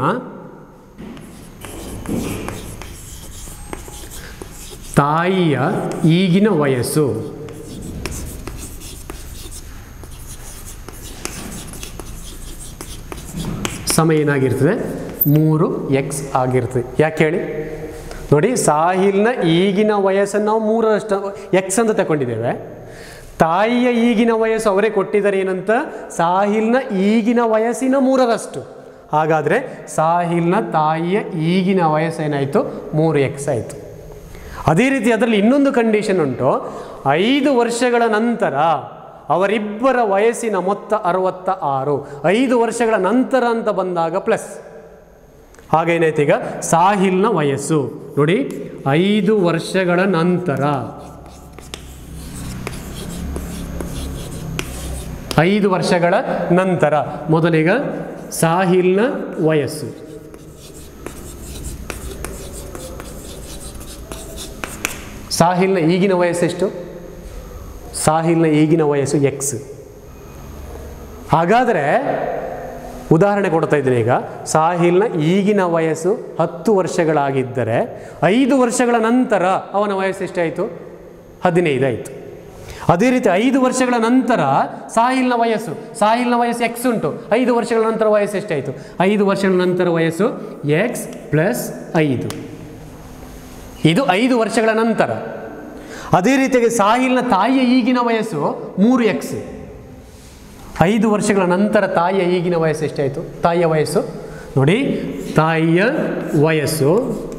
ತಾಯಿಯ ಈಗಿನ ವಯಸ್ಸು ಸಮಯ ಏನಾಗಿರ್ತದೆ ಮೂರು ಎಕ್ಸ್ ಆಗಿರ್ತದೆ ಯಾಕೆ ಹೇಳಿ ನೋಡಿ ಸಾಹಿಲ್ನ ಈಗಿನ ವಯಸ್ಸನ್ನು ನಾವು ಮೂರರಷ್ಟು ಎಕ್ಸ್ ಅಂತ ತಗೊಂಡಿದ್ದೇವೆ ತಾಯಿಯ ಈಗಿನ ವಯಸ್ಸು ಅವರೇ ಕೊಟ್ಟಿದ್ದಾರೆ ಏನಂತ ಸಾಹಿಲ್ನ ಈಗಿನ ವಯಸ್ಸಿನ ಮೂರರಷ್ಟು ಹಾಗಾದರೆ ಸಾಹಿಲ್ನ ತಾಯಿಯ ಈಗಿನ ವಯಸ್ಸು ಏನಾಯಿತು ಮೂರು ಎಕ್ಸ್ ಆಯಿತು ಅದೇ ರೀತಿ ಅದರಲ್ಲಿ ಇನ್ನೊಂದು ಕಂಡೀಷನ್ ಉಂಟು ಐದು ವರ್ಷಗಳ ನಂತರ ಅವರಿಬ್ಬರ ವಯಸ್ಸಿನ ಮೊತ್ತ ಅರವತ್ತ ಆರು ಐದು ವರ್ಷಗಳ ನಂತರ ಅಂತ ಬಂದಾಗ ಪ್ಲಸ್ ಹಾಗೇನಾಯ್ತು ಈಗ ಸಾಹಿಲ್ನ ವಯಸ್ಸು ನೋಡಿ ಐದು ವರ್ಷಗಳ ನಂತರ ಐದು ವರ್ಷಗಳ ನಂತರ ಮೊದಲಿಗ ಸಾಹಿಲ್ನ ವಯಸ್ಸು ಸಾಹಿಲ್ನ ಈಗಿನ ವಯಸ್ಸೆಷ್ಟು ಸಾಹಿಲ್ನ ಈಗಿನ ವಯಸ್ಸು ಎಕ್ಸ್ ಹಾಗಾದರೆ ಉದಾಹರಣೆ ಕೊಡ್ತಾ ಇದ್ದೀನಿ ಈಗ ಸಾಹಿಲ್ನ ಈಗಿನ ವಯಸ್ಸು ಹತ್ತು ವರ್ಷಗಳಾಗಿದ್ದರೆ ಐದು ವರ್ಷಗಳ ನಂತರ ಅವನ ವಯಸ್ಸು ಎಷ್ಟಾಯಿತು ಹದಿನೈದು ಆಯಿತು ಅದೇ ರೀತಿ ಐದು ವರ್ಷಗಳ ನಂತರ ಸಾಹಿಲ್ನ ವಯಸ್ಸು ಸಾಹಿಲ್ನ ವಯಸ್ಸು ಎಕ್ಸ್ ಉಂಟು ಐದು ವರ್ಷಗಳ ನಂತರ ವಯಸ್ಸು ಎಷ್ಟಾಯಿತು ಐದು ವರ್ಷಗಳ ನಂತರ ವಯಸ್ಸು ಎಕ್ಸ್ ಪ್ಲಸ್ ಐದು ಇದು ಐದು ವರ್ಷಗಳ ನಂತರ ಅದೇ ರೀತಿಯಾಗಿ ಸಾಹಿಲ್ನ ತಾಯಿಯ ಈಗಿನ ವಯಸ್ಸು ಮೂರು ಎಕ್ಸ್ ಐದು ವರ್ಷಗಳ ನಂತರ ತಾಯಿಯ ಈಗಿನ ವಯಸ್ಸು ಎಷ್ಟಾಯಿತು ತಾಯಿಯ ವಯಸ್ಸು ನೋಡಿ ತಾಯಿಯ ವಯಸ್ಸು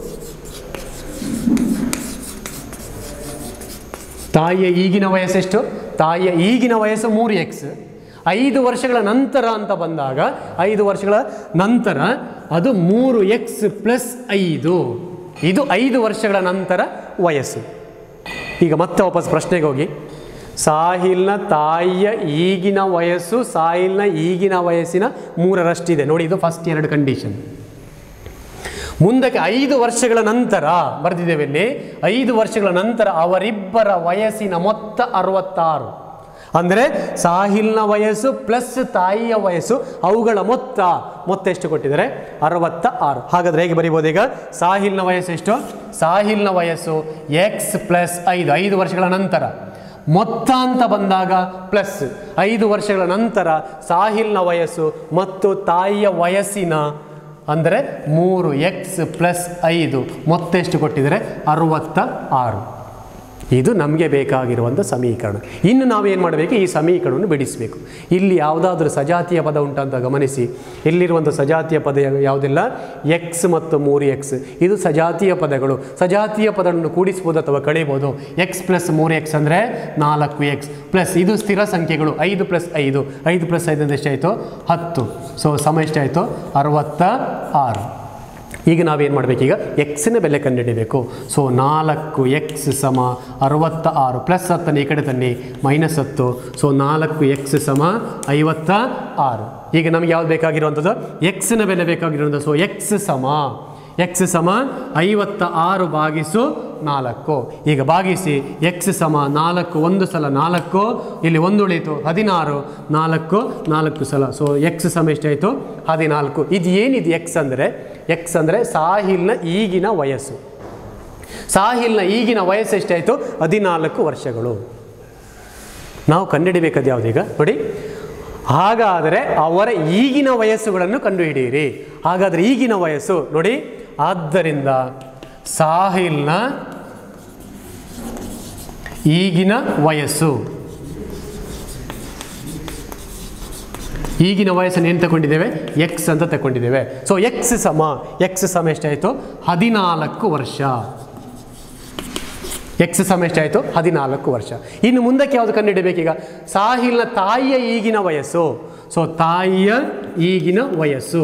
ತಾಯಿಯ ಈಗಿನ ವಯಸ್ಸೆಷ್ಟು ತಾಯಿಯ ಈಗಿನ ವಯಸ್ಸು ಮೂರು ಎಕ್ಸ್ ಐದು ವರ್ಷಗಳ ನಂತರ ಅಂತ ಬಂದಾಗ ಐದು ವರ್ಷಗಳ ನಂತರ ಅದು ಮೂರು ಎಕ್ಸ್ ಪ್ಲಸ್ ಐದು ಇದು ಐದು ವರ್ಷಗಳ ನಂತರ ವಯಸ್ಸು ಈಗ ಮತ್ತೆ ವಾಪಸ್ ಪ್ರಶ್ನೆಗೆ ಹೋಗಿ ಸಾಹಿಲ್ನ ತಾಯಿಯ ಈಗಿನ ವಯಸ್ಸು ಸಾಹಿಲ್ನ ಈಗಿನ ವಯಸ್ಸಿನ ಮೂರರಷ್ಟಿದೆ ನೋಡಿ ಇದು ಫಸ್ಟ್ ಎರಡು ಕಂಡೀಷನ್ ಮುಂದಕ್ಕೆ ಐದು ವರ್ಷಗಳ ನಂತರ ಬರೆದಿದ್ದೇವೆ ಇಲ್ಲಿ ಐದು ವರ್ಷಗಳ ನಂತರ ಅವರಿಬ್ಬರ ವಯಸ್ಸಿನ ಮೊತ್ತ ಅರವತ್ತಾರು ಅಂದರೆ ಸಾಹಿಲ್ನ ವಯಸ್ಸು ಪ್ಲಸ್ ತಾಯಿಯ ವಯಸ್ಸು ಅವುಗಳ ಮೊತ್ತ ಮೊತ್ತ ಎಷ್ಟು ಕೊಟ್ಟಿದ್ದಾರೆ ಅರವತ್ತ ಆರು ಹಾಗಾದ್ರೆ ಹೇಗೆ ಬರಿಬೋದು ಈಗ ಸಾಹಿಲ್ನ ವಯಸ್ಸು ಎಷ್ಟು ಸಾಹಿಲ್ನ ವಯಸ್ಸು ಎಕ್ಸ್ ಪ್ಲಸ್ ಐದು ಐದು ವರ್ಷಗಳ ನಂತರ ಮೊತ್ತ ಅಂತ ಬಂದಾಗ ಪ್ಲಸ್ ಐದು ವರ್ಷಗಳ ನಂತರ ಸಾಹಿಲ್ನ ವಯಸ್ಸು ಮತ್ತು ತಾಯಿಯ ವಯಸ್ಸಿನ ಅಂದರೆ ಮೂರು ಎಕ್ಸ್ ಪ್ಲಸ್ ಐದು ಮೊತ್ತ ಎಷ್ಟು ಕೊಟ್ಟಿದ್ದಾರೆ ಅರುವತ್ತ ಆರು ಇದು ನಮಗೆ ಬೇಕಾಗಿರುವಂಥ ಸಮೀಕರಣ ಇನ್ನು ನಾವೇನು ಮಾಡಬೇಕು ಈ ಸಮೀಕರಣವನ್ನು ಬಿಡಿಸಬೇಕು ಇಲ್ಲಿ ಯಾವುದಾದ್ರೂ ಸಜಾತಿಯ ಪದ ಉಂಟಂತ ಗಮನಿಸಿ ಇಲ್ಲಿರುವಂಥ ಸಜಾತಿಯ ಪದ ಯಾವ- ಯಾವುದಿಲ್ಲ ಎಕ್ಸ್ ಮತ್ತು ಮೂರು ಎಕ್ಸ್ ಇದು ಸಜಾತಿಯ ಪದಗಳು ಸಜಾತಿಯ ಪದಗಳನ್ನು ಕೂಡಿಸ್ಬೋದು ಅಥವಾ ಕಳಿಬೋದು ಎಕ್ಸ್ ಪ್ಲಸ್ ಮೂರು ಎಕ್ಸ್ ಅಂದರೆ ನಾಲ್ಕು ಎಕ್ಸ್ ಪ್ಲಸ್ ಇದು ಸ್ಥಿರ ಸಂಖ್ಯೆಗಳು ಐದು ಪ್ಲಸ್ ಐದು ಐದು ಪ್ಲಸ್ ಐದು ಅಂದರೆ ಎಷ್ಟಾಯಿತು ಹತ್ತು ಸೊ ಸಮ ಎಷ್ಟಾಯಿತು ಅರವತ್ತ ಆರು ಈಗ ನಾವೇನು ಮಾಡಬೇಕೀಗ ಎಕ್ಸಿನ ಬೆಲೆ ಕಂಡುಹಿಡಿಬೇಕು ಸೊ ನಾಲ್ಕು ಎಕ್ಸ್ ಸಮ ಅರವತ್ತ ಆರು ಪ್ಲಸ್ ಹತ್ತನ್ನು ಈ ಕಡೆ ತನ್ನಿ ಮೈನಸ್ ಹತ್ತು ಸೊ ನಾಲ್ಕು ಎಕ್ಸ್ ಸಮ ಐವತ್ತ ಆರು ಈಗ ನಮಗೆ ಯಾವ್ದು ಬೇಕಾಗಿರುವಂಥದ್ದು ಎಕ್ಸಿನ ಬೆಲೆ ಬೇಕಾಗಿರುವಂಥದ್ದು ಸೊ ಎಕ್ಸ್ ಸಮ ಎಕ್ಸ್ ಸಮ ಐವತ್ತ ಆರು ಭಾಗಿಸು ನಾಲ್ಕು ಈಗ ಭಾಗಿಸಿ ಎಕ್ಸ್ ಸಮ ನಾಲ್ಕು ಒಂದು ಸಲ ನಾಲ್ಕು ಇಲ್ಲಿ ಒಂದು ಉಳಿತು ಹದಿನಾರು ನಾಲ್ಕು ನಾಲ್ಕು ಸಲ ಸೊ ಎಕ್ಸ್ ಸಮ ಎಷ್ಟಾಯಿತು ಹದಿನಾಲ್ಕು ಇದು ಏನಿದೆ ಎಕ್ಸ್ ಅಂದರೆ ಎಕ್ಸ್ ಅಂದರೆ ಸಾಹಿಲ್ನ ಈಗಿನ ವಯಸ್ಸು ಸಾಹಿಲ್ನ ಈಗಿನ ವಯಸ್ಸು ಎಷ್ಟಾಯಿತು ಹದಿನಾಲ್ಕು ವರ್ಷಗಳು ನಾವು ಕಂಡುಹಿಡಿಬೇಕಾದ ಯಾವುದೀಗ ನೋಡಿ ಹಾಗಾದರೆ ಅವರ ಈಗಿನ ವಯಸ್ಸುಗಳನ್ನು ಕಂಡುಹಿಡಿಯಿರಿ ಹಾಗಾದರೆ ಈಗಿನ ವಯಸ್ಸು ನೋಡಿ ಆದ್ದರಿಂದ ಸಾಹಿಲ್ನ ಈಗಿನ ವಯಸ್ಸು ಈಗಿನ ವಯಸ್ಸನ್ನು ಏನು ತಗೊಂಡಿದ್ದೇವೆ ಎಕ್ಸ್ ಅಂತ ತಗೊಂಡಿದ್ದೇವೆ ಸೊ ಎಕ್ಸ್ ಸಮ ಎಕ್ಸ್ ಸಮ ಎಷ್ಟಾಯಿತು ಹದಿನಾಲ್ಕು ವರ್ಷ ಎಕ್ಸ್ ಸಮ ಎಷ್ಟಾಯಿತು ಹದಿನಾಲ್ಕು ವರ್ಷ ಇನ್ನು ಮುಂದಕ್ಕೆ ಯಾವುದು ಕಂಡುಹಿಡಬೇಕೀಗ ಸಾಹಿಲ್ನ ತಾಯಿಯ ಈಗಿನ ವಯಸ್ಸು ಸೊ ತಾಯಿಯ ಈಗಿನ ವಯಸ್ಸು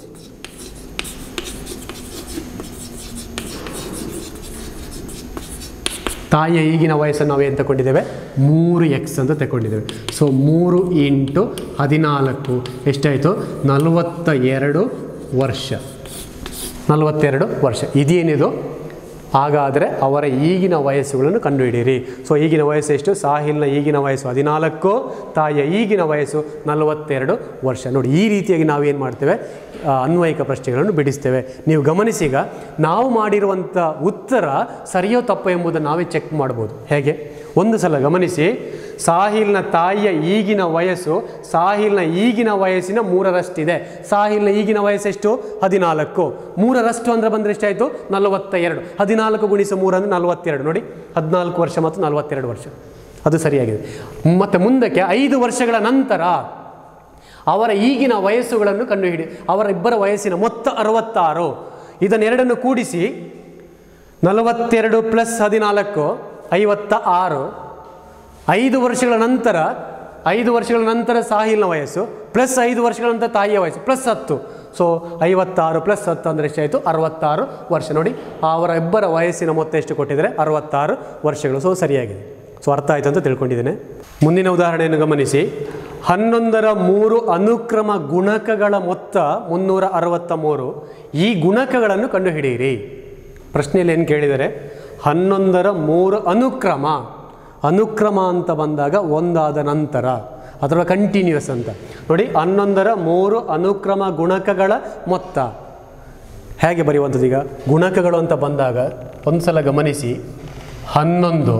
ತಾಯಿಯ ಈಗಿನ ವಯಸ್ಸನ್ನು ನಾವು ಏನು ತಗೊಂಡಿದ್ದೇವೆ ಮೂರು ಎಕ್ಸ್ ಅಂತ ತಗೊಂಡಿದ್ದೇವೆ ಸೊ ಮೂರು ಇಂಟು ಹದಿನಾಲ್ಕು ಎಷ್ಟಾಯಿತು ನಲವತ್ತ ಎರಡು ವರ್ಷ ನಲವತ್ತೆರಡು ವರ್ಷ ಇದೇನಿದು ಹಾಗಾದರೆ ಅವರ ಈಗಿನ ವಯಸ್ಸುಗಳನ್ನು ಕಂಡುಹಿಡಿಯಿರಿ ಸೊ ಈಗಿನ ವಯಸ್ಸು ಎಷ್ಟು ಸಾಹಿಲ್ನ ಈಗಿನ ವಯಸ್ಸು ಹದಿನಾಲ್ಕು ತಾಯಿಯ ಈಗಿನ ವಯಸ್ಸು ನಲವತ್ತೆರಡು ವರ್ಷ ನೋಡಿ ಈ ರೀತಿಯಾಗಿ ನಾವು ಏನು ಮಾಡ್ತೇವೆ ಆ, ಅನ್ವಯಿಕ ಪ್ರಶ್ನೆಗಳನ್ನು ಬಿಡಿಸ್ತೇವೆ ನೀವು ಗಮನಿಸೀಗ ನಾವು ಮಾಡಿರುವಂಥ ಉತ್ತರ ಸರಿಯೋ ತಪ್ಪೋ ಎಂಬುದನ್ನು ನಾವೇ ಚೆಕ್ ಮಾಡ್ಬೋದು ಹೇಗೆ ಒಂದು ಸಲ ಗಮನಿಸಿ ಸಾಹಿಲ್ನ ತಾಯಿಯ ಈಗಿನ ವಯಸ್ಸು ಸಾಹಿಲ್ನ ಈಗಿನ ವಯಸ್ಸಿನ ಮೂರರಷ್ಟಿದೆ ಸಾಹಿಲ್ನ ಈಗಿನ ವಯಸ್ಸೆಷ್ಟು ಹದಿನಾಲ್ಕು ಮೂರರಷ್ಟು ಅಂದರೆ ಬಂದರೆ ಎಷ್ಟಾಯಿತು ನಲವತ್ತ ಎರಡು ಹದಿನಾಲ್ಕು ಗುಣಿಸು ಮೂರು ಅಂದರೆ ನಲವತ್ತೆರಡು ನೋಡಿ ಹದಿನಾಲ್ಕು ವರ್ಷ ಮತ್ತು ನಲವತ್ತೆರಡು ವರ್ಷ ಅದು ಸರಿಯಾಗಿದೆ ಮತ್ತು ಮುಂದಕ್ಕೆ ಐದು ವರ್ಷಗಳ ನಂತರ ಅವರ ಈಗಿನ ವಯಸ್ಸುಗಳನ್ನು ಕಂಡುಹಿಡಿ ಅವರ ಇಬ್ಬರ ವಯಸ್ಸಿನ ಮೊತ್ತ ಅರವತ್ತಾರು ಇದನ್ನೆರಡನ್ನು ಕೂಡಿಸಿ ನಲವತ್ತೆರಡು ಪ್ಲಸ್ ಹದಿನಾಲ್ಕು ಐವತ್ತ ಆರು ಐದು ವರ್ಷಗಳ ನಂತರ ಐದು ವರ್ಷಗಳ ನಂತರ ಸಾಹಿಲ್ನ ವಯಸ್ಸು ಪ್ಲಸ್ ಐದು ವರ್ಷಗಳ ನಂತರ ತಾಯಿಯ ವಯಸ್ಸು ಪ್ಲಸ್ ಹತ್ತು ಸೊ ಐವತ್ತಾರು ಪ್ಲಸ್ ಹತ್ತು ಅಂದರೆ ಎಷ್ಟಾಯಿತು ಅರವತ್ತಾರು ವರ್ಷ ನೋಡಿ ಅವರ ಇಬ್ಬರ ವಯಸ್ಸಿನ ಮೊತ್ತ ಎಷ್ಟು ಕೊಟ್ಟಿದ್ದಾರೆ ಅರವತ್ತಾರು ವರ್ಷಗಳು ಸೊ ಸರಿಯಾಗಿದೆ ಸೊ ಅರ್ಥ ಆಯಿತು ಅಂತ ತಿಳ್ಕೊಂಡಿದ್ದೇನೆ ಮುಂದಿನ ಉದಾಹರಣೆಯನ್ನು ಗಮನಿಸಿ ಹನ್ನೊಂದರ ಮೂರು ಅನುಕ್ರಮ ಗುಣಕಗಳ ಮೊತ್ತ ಮುನ್ನೂರ ಅರವತ್ತ ಮೂರು ಈ ಗುಣಕಗಳನ್ನು ಕಂಡುಹಿಡಿಯಿರಿ ಪ್ರಶ್ನೆಯಲ್ಲಿ ಏನು ಕೇಳಿದರೆ ಹನ್ನೊಂದರ ಮೂರು ಅನುಕ್ರಮ ಅನುಕ್ರಮ ಅಂತ ಬಂದಾಗ ಒಂದಾದ ನಂತರ ಅಥವಾ ಕಂಟಿನ್ಯೂಸ್ ಅಂತ ನೋಡಿ ಹನ್ನೊಂದರ ಮೂರು ಅನುಕ್ರಮ ಗುಣಕಗಳ ಮೊತ್ತ ಹೇಗೆ ಬರೆಯುವಂಥದ್ದು ಈಗ ಗುಣಕಗಳು ಅಂತ ಬಂದಾಗ ಒಂದು ಸಲ ಗಮನಿಸಿ ಹನ್ನೊಂದು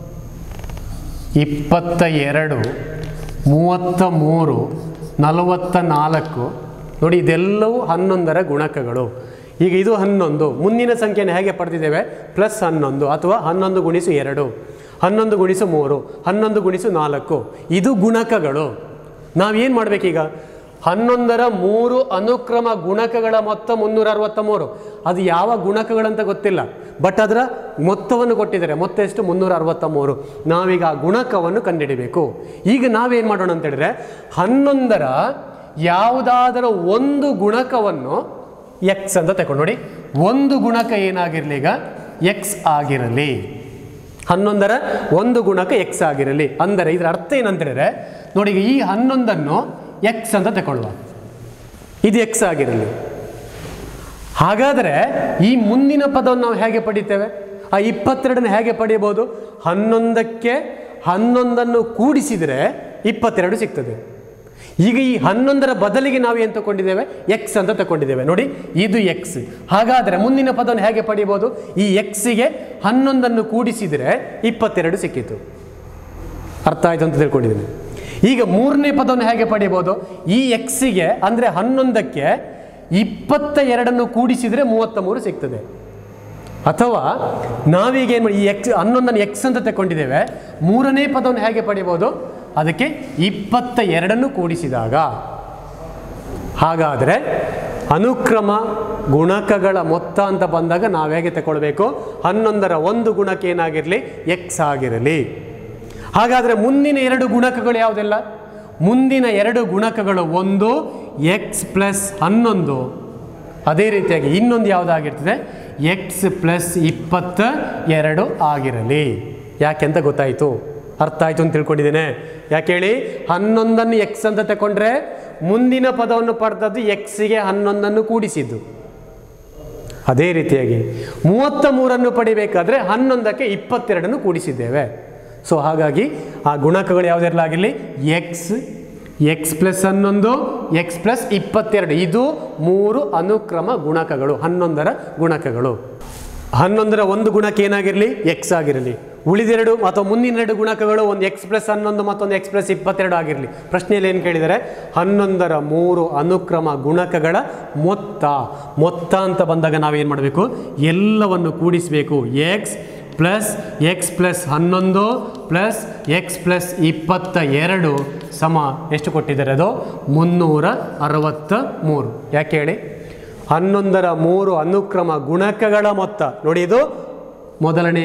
ಇಪ್ಪತ್ತ ಎರಡು ಮೂವತ್ತ ಮೂರು ನಲವತ್ತ ನಾಲ್ಕು ನೋಡಿ ಇದೆಲ್ಲವೂ ಹನ್ನೊಂದರ ಗುಣಕಗಳು ಈಗ ಇದು ಹನ್ನೊಂದು ಮುಂದಿನ ಸಂಖ್ಯೆಯನ್ನು ಹೇಗೆ ಪಡೆದಿದ್ದೇವೆ ಪ್ಲಸ್ ಹನ್ನೊಂದು ಅಥವಾ ಹನ್ನೊಂದು ಗುಣಿಸು ಎರಡು ಹನ್ನೊಂದು ಗುಣಿಸು ಮೂರು ಹನ್ನೊಂದು ಗುಣಿಸು ನಾಲ್ಕು ಇದು ಗುಣಕಗಳು ನಾವೇನು ಮಾಡಬೇಕೀಗ ಹನ್ನೊಂದರ ಮೂರು ಅನುಕ್ರಮ ಗುಣಕಗಳ ಮೊತ್ತ ಮುನ್ನೂರ ಅರವತ್ತ ಮೂರು ಅದು ಯಾವ ಗುಣಕಗಳಂತ ಗೊತ್ತಿಲ್ಲ ಬಟ್ ಅದರ ಮೊತ್ತವನ್ನು ಕೊಟ್ಟಿದ್ದಾರೆ ಮೊತ್ತ ಎಷ್ಟು ಮುನ್ನೂರ ಅರವತ್ತ ಮೂರು ನಾವೀಗ ಆ ಗುಣಕವನ್ನು ಕಂಡುಹಿಡಿಬೇಕು ಈಗ ನಾವೇನು ಮಾಡೋಣ ಅಂತ ಹೇಳಿದ್ರೆ ಹನ್ನೊಂದರ ಯಾವುದಾದರೂ ಒಂದು ಗುಣಕವನ್ನು ಎಕ್ಸ್ ಅಂತ ತಗೊಂಡು ನೋಡಿ ಒಂದು ಗುಣಕ ಏನಾಗಿರಲಿ ಈಗ ಎಕ್ಸ್ ಆಗಿರಲಿ ಹನ್ನೊಂದರ ಒಂದು ಗುಣಕ ಎಕ್ಸ್ ಆಗಿರಲಿ ಅಂದರೆ ಇದರ ಅರ್ಥ ಏನಂತ ಹೇಳಿದ್ರೆ ನೋಡಿ ಈಗ ಈ ಹನ್ನೊಂದನ್ನು ಎಕ್ಸ್ ಅಂತ ತಗೊಳ್ಳುವ ಇದು ಎಕ್ಸ್ ಆಗಿರಲಿ ಹಾಗಾದರೆ ಈ ಮುಂದಿನ ಪದವನ್ನು ನಾವು ಹೇಗೆ ಪಡಿತೇವೆ ಆ ಇಪ್ಪತ್ತೆರಡನ್ನು ಹೇಗೆ ಪಡೆಯಬಹುದು ಹನ್ನೊಂದಕ್ಕೆ ಹನ್ನೊಂದನ್ನು ಕೂಡಿಸಿದರೆ ಇಪ್ಪತ್ತೆರಡು ಸಿಗ್ತದೆ ಈಗ ಈ ಹನ್ನೊಂದರ ಬದಲಿಗೆ ನಾವು ಏನು ತಗೊಂಡಿದ್ದೇವೆ ಎಕ್ಸ್ ಅಂತ ತಗೊಂಡಿದ್ದೇವೆ ನೋಡಿ ಇದು ಎಕ್ಸ್ ಹಾಗಾದರೆ ಮುಂದಿನ ಪದವನ್ನು ಹೇಗೆ ಪಡೆಯಬಹುದು ಈ ಎಕ್ಸಿಗೆ ಹನ್ನೊಂದನ್ನು ಕೂಡಿಸಿದರೆ ಇಪ್ಪತ್ತೆರಡು ಸಿಕ್ಕಿತು ಅರ್ಥ ಆಯ್ತು ಅಂತ ತಿಳ್ಕೊಂಡಿದ್ದೀನಿ ಈಗ ಮೂರನೇ ಪದವನ್ನು ಹೇಗೆ ಪಡೆಯಬಹುದು ಈ ಎಕ್ಸಿಗೆ ಅಂದರೆ ಹನ್ನೊಂದಕ್ಕೆ ಇಪ್ಪತ್ತ ಎರಡನ್ನು ಕೂಡಿಸಿದರೆ ಮೂವತ್ತ ಮೂರು ಸಿಗ್ತದೆ ಅಥವಾ ನಾವೀಗ ಏನು ಮಾಡಿ ಈ ಎಕ್ಸ್ ಹನ್ನೊಂದನ್ನು ಎಕ್ಸ್ ಅಂತ ತಗೊಂಡಿದ್ದೇವೆ ಮೂರನೇ ಪದವನ್ನು ಹೇಗೆ ಪಡೆಯಬಹುದು ಅದಕ್ಕೆ ಇಪ್ಪತ್ತ ಎರಡನ್ನು ಕೂಡಿಸಿದಾಗ ಹಾಗಾದರೆ ಅನುಕ್ರಮ ಗುಣಕಗಳ ಮೊತ್ತ ಅಂತ ಬಂದಾಗ ನಾವು ಹೇಗೆ ತಗೊಳ್ಬೇಕು ಹನ್ನೊಂದರ ಒಂದು ಗುಣಕ ಏನಾಗಿರಲಿ ಎಕ್ಸ್ ಆಗಿರಲಿ ಹಾಗಾದರೆ ಮುಂದಿನ ಎರಡು ಗುಣಕಗಳು ಯಾವುದೆಲ್ಲ ಮುಂದಿನ ಎರಡು ಗುಣಕಗಳು ಒಂದು ಎಕ್ಸ್ ಪ್ಲಸ್ ಹನ್ನೊಂದು ಅದೇ ರೀತಿಯಾಗಿ ಇನ್ನೊಂದು ಯಾವುದಾಗಿರ್ತದೆ ಎಕ್ಸ್ ಪ್ಲಸ್ ಇಪ್ಪತ್ತ ಎರಡು ಆಗಿರಲಿ ಯಾಕೆಂತ ಗೊತ್ತಾಯಿತು ಅರ್ಥ ಆಯಿತು ಅಂತ ತಿಳ್ಕೊಂಡಿದ್ದೇನೆ ಯಾಕೆ ಹೇಳಿ ಹನ್ನೊಂದನ್ನು ಎಕ್ಸ್ ಅಂತ ತಗೊಂಡ್ರೆ ಮುಂದಿನ ಪದವನ್ನು ಪಡೆದದ್ದು ಎಕ್ಸಿಗೆ ಹನ್ನೊಂದನ್ನು ಕೂಡಿಸಿದ್ದು ಅದೇ ರೀತಿಯಾಗಿ ಮೂವತ್ತ ಮೂರನ್ನು ಪಡಿಬೇಕಾದ್ರೆ ಹನ್ನೊಂದಕ್ಕೆ ಇಪ್ಪತ್ತೆರಡನ್ನು ಕೂಡಿಸಿದ್ದೇವೆ ಸೊ ಹಾಗಾಗಿ ಆ ಗುಣಕಗಳು ಯಾವುದೆಲ್ಲ ಆಗಿರಲಿ ಎಕ್ಸ್ ಎಕ್ಸ್ ಪ್ಲಸ್ ಹನ್ನೊಂದು ಎಕ್ಸ್ ಪ್ಲಸ್ ಇಪ್ಪತ್ತೆರಡು ಇದು ಮೂರು ಅನುಕ್ರಮ ಗುಣಕಗಳು ಹನ್ನೊಂದರ ಗುಣಕಗಳು ಹನ್ನೊಂದರ ಒಂದು ಗುಣಕ್ಕೆ ಏನಾಗಿರಲಿ ಎಕ್ಸ್ ಆಗಿರಲಿ ಉಳಿದೆರಡು ಅಥವಾ ಮುಂದಿನ ಎರಡು ಗುಣಕಗಳು ಒಂದು ಎಕ್ಸ್ ಪ್ಲಸ್ ಹನ್ನೊಂದು ಮತ್ತೊಂದು ಎಕ್ಸ್ ಪ್ಲಸ್ ಇಪ್ಪತ್ತೆರಡು ಆಗಿರಲಿ ಪ್ರಶ್ನೆಯಲ್ಲಿ ಏನು ಕೇಳಿದರೆ ಹನ್ನೊಂದರ ಮೂರು ಅನುಕ್ರಮ ಗುಣಕಗಳ ಮೊತ್ತ ಮೊತ್ತ ಅಂತ ಬಂದಾಗ ನಾವೇನು ಮಾಡಬೇಕು ಎಲ್ಲವನ್ನು ಕೂಡಿಸಬೇಕು ಎಕ್ಸ್ ಪ್ಲಸ್ ಎಕ್ಸ್ ಪ್ಲಸ್ ಹನ್ನೊಂದು ಪ್ಲಸ್ ಎಕ್ಸ್ ಪ್ಲಸ್ ಇಪ್ಪತ್ತ ಎರಡು ಸಮ ಎಷ್ಟು ಕೊಟ್ಟಿದ್ದಾರೆ ಅದು ಮುನ್ನೂರ ಅರವತ್ತ ಮೂರು ಯಾಕೆ ಹೇಳಿ ಹನ್ನೊಂದರ ಮೂರು ಅನುಕ್ರಮ ಗುಣಕಗಳ ಮೊತ್ತ ನೋಡಿ ಇದು ಮೊದಲನೇ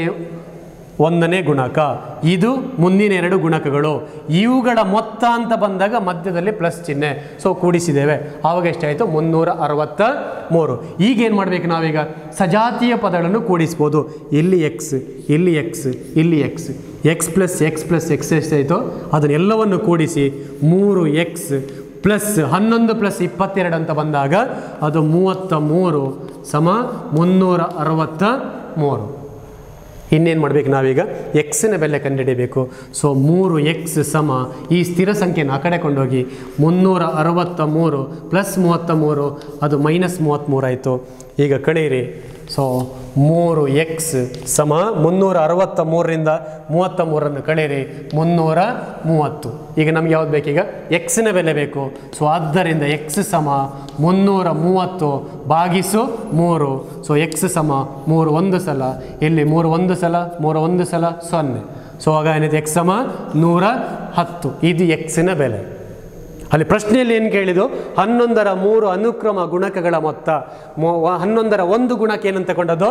ಒಂದನೇ ಗುಣಕ ಇದು ಮುಂದಿನ ಎರಡು ಗುಣಕಗಳು ಇವುಗಳ ಮೊತ್ತ ಅಂತ ಬಂದಾಗ ಮಧ್ಯದಲ್ಲಿ ಪ್ಲಸ್ ಚಿಹ್ನೆ ಸೊ ಕೂಡಿಸಿದ್ದೇವೆ ಆವಾಗ ಎಷ್ಟಾಯಿತು ಮುನ್ನೂರ ಅರವತ್ತ ಮೂರು ಈಗೇನು ಮಾಡಬೇಕು ನಾವೀಗ ಸಜಾತಿಯ ಪದಗಳನ್ನು ಕೂಡಿಸ್ಬೋದು ಇಲ್ಲಿ ಎಕ್ಸ್ ಇಲ್ಲಿ ಎಕ್ಸ್ ಇಲ್ಲಿ x x plus x plus x ಎಷ್ಟಾಯಿತು ಅದನ್ನೆಲ್ಲವನ್ನು ಕೂಡಿಸಿ ಮೂರು ಎಕ್ಸ್ ಪ್ಲಸ್ ಹನ್ನೊಂದು ಪ್ಲಸ್ ಇಪ್ಪತ್ತೆರಡು ಅಂತ ಬಂದಾಗ ಅದು ಮೂವತ್ತ ಮೂರು ಸಮ ಮುನ್ನೂರ ಅರವತ್ತ ಮೂರು ಇನ್ನೇನು ಮಾಡಬೇಕು ನಾವೀಗ ಎಕ್ಸಿನ ಬೆಲೆ ಕಂಡುಹಿಡಿಯಬೇಕು ಸೊ ಮೂರು ಎಕ್ಸ್ ಸಮ ಈ ಸ್ಥಿರ ಸಂಖ್ಯೆನ ಆ ಕಡೆ ಕೊಂಡೋಗಿ ಮುನ್ನೂರ ಅರವತ್ತ ಮೂರು ಪ್ಲಸ್ ಮೂವತ್ತ ಮೂರು ಅದು ಮೈನಸ್ ಮೂವತ್ತ್ಮೂರು ಆಯಿತು ಈಗ ಕಳೀರಿ ಸೊ ಮೂರು ಎಕ್ಸ್ ಸಮ ಮುನ್ನೂರ ಅರವತ್ತ ಮೂರರಿಂದ ಮೂವತ್ತ ಮೂರನ್ನು ಕಳೀರಿ ಮುನ್ನೂರ ಮೂವತ್ತು ಈಗ ನಮ್ಗೆ ಯಾವ್ದು ಬೇಕೀಗ ಎಕ್ಸಿನ ಬೆಲೆ ಬೇಕು ಸೊ ಆದ್ದರಿಂದ ಎಕ್ಸ್ ಸಮ ಮುನ್ನೂರ ಮೂವತ್ತು ಬಾಗಿಸು ಮೂರು ಸೊ ಎಕ್ಸ್ ಸಮ ಮೂರು ಒಂದು ಸಲ ಇಲ್ಲಿ ಮೂರು ಒಂದು ಸಲ ಮೂರು ಒಂದು ಸಲ ಸೊನ್ನೆ ಸೊ ಆಗ ಏನಿದೆ ಎಕ್ಸ್ ಸಮ ನೂರ ಹತ್ತು ಇದು ಎಕ್ಸಿನ ಬೆಲೆ ಅಲ್ಲಿ ಪ್ರಶ್ನೆಯಲ್ಲಿ ಏನು ಕೇಳಿದು ಹನ್ನೊಂದರ ಮೂರು ಅನುಕ್ರಮ ಗುಣಕಗಳ ಮೊತ್ತ ಮೊ- ವ- ಹನ್ನೊಂದರ ಒಂದು ಗುಣಕ ಏನಂತ ತಗೊಂಡದ್ದು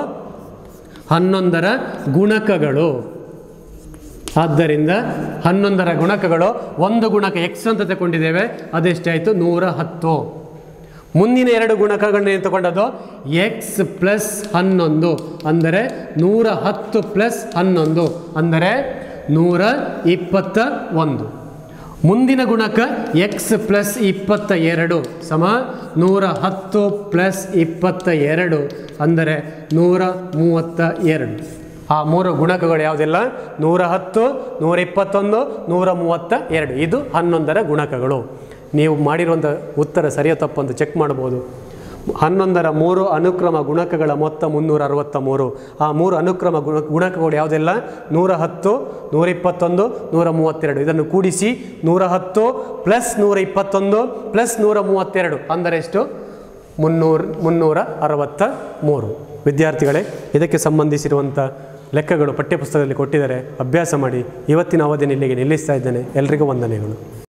ಹನ್ನೊಂದರ ಗುಣಕಗಳು ಆದ್ದರಿಂದ ಹನ್ನೊಂದರ ಗುಣಕಗಳು ಒಂದು ಗುಣಕ ಎಕ್ಸ್ ಅಂತ ತಗೊಂಡಿದ್ದೇವೆ ಅದೆಷ್ಟಾಯಿತು ನೂರ ಹತ್ತು ಮುಂದಿನ ಎರಡು ಗುಣಕಗಳನ್ನ ಏನು ತಗೊಂಡದ್ದು ಎಕ್ಸ್ ಪ್ಲಸ್ ಹನ್ನೊಂದು ಅಂದರೆ ನೂರ ಹತ್ತು ಪ್ಲಸ್ ಹನ್ನೊಂದು ಅಂದರೆ ನೂರ ಇಪ್ಪತ್ತ ಒಂದು ಮುಂದಿನ ಗುಣಕ ಎಕ್ಸ್ ಪ್ಲಸ್ ಇಪ್ಪತ್ತ ಎರಡು ಸಮ ನೂರ ಹತ್ತು ಪ್ಲಸ್ ಇಪ್ಪತ್ತ ಎರಡು ಅಂದರೆ ನೂರ ಮೂವತ್ತ ಎರಡು ಆ ಮೂರು ಗುಣಕಗಳು ಯಾವುದೆಲ್ಲ ನೂರ ಹತ್ತು ನೂರ ಇಪ್ಪತ್ತೊಂದು ನೂರ ಮೂವತ್ತ ಎರಡು ಇದು ಹನ್ನೊಂದರ ಗುಣಕಗಳು ನೀವು ಮಾಡಿರುವಂಥ ಉತ್ತರ ಸರಿಯೋ ತಪ್ಪು ಅಂತ ಚೆಕ್ ಮಾಡ್ಬೋದು ಹನ್ನೊಂದರ ಮೂರು ಅನುಕ್ರಮ ಗುಣಕಗಳ ಮೊತ್ತ ಮುನ್ನೂರ ಅರವತ್ತ ಮೂರು ಆ ಮೂರು ಅನುಕ್ರಮ ಗುಣ ಗುಣಕಗಳು ಯಾವುದೆಲ್ಲ ನೂರ ಹತ್ತು ನೂರ ಇಪ್ಪತ್ತೊಂದು ನೂರ ಮೂವತ್ತೆರಡು ಇದನ್ನು ಕೂಡಿಸಿ ನೂರ ಹತ್ತು ಪ್ಲಸ್ ನೂರ ಇಪ್ಪತ್ತೊಂದು ಪ್ಲಸ್ ನೂರ ಮೂವತ್ತೆರಡು ಅಂದರೆ ಎಷ್ಟು ಮುನ್ನೂರ ಮುನ್ನೂರ ಅರವತ್ತ ಮೂರು ವಿದ್ಯಾರ್ಥಿಗಳೇ ಇದಕ್ಕೆ ಸಂಬಂಧಿಸಿರುವಂಥ ಲೆಕ್ಕಗಳು ಪಠ್ಯಪುಸ್ತಕದಲ್ಲಿ ಕೊಟ್ಟಿದ್ದಾರೆ ಅಭ್ಯಾಸ ಮಾಡಿ ಇವತ್ತಿನ ಅವಧಿಯನ್ನು ಇಲ್ಲಿಗೆ ನಿಲ್ಲಿಸ್ತಾ ಇದ್ದೇನೆ ಎಲ್ರಿಗೂ ವಂದನೆಗಳು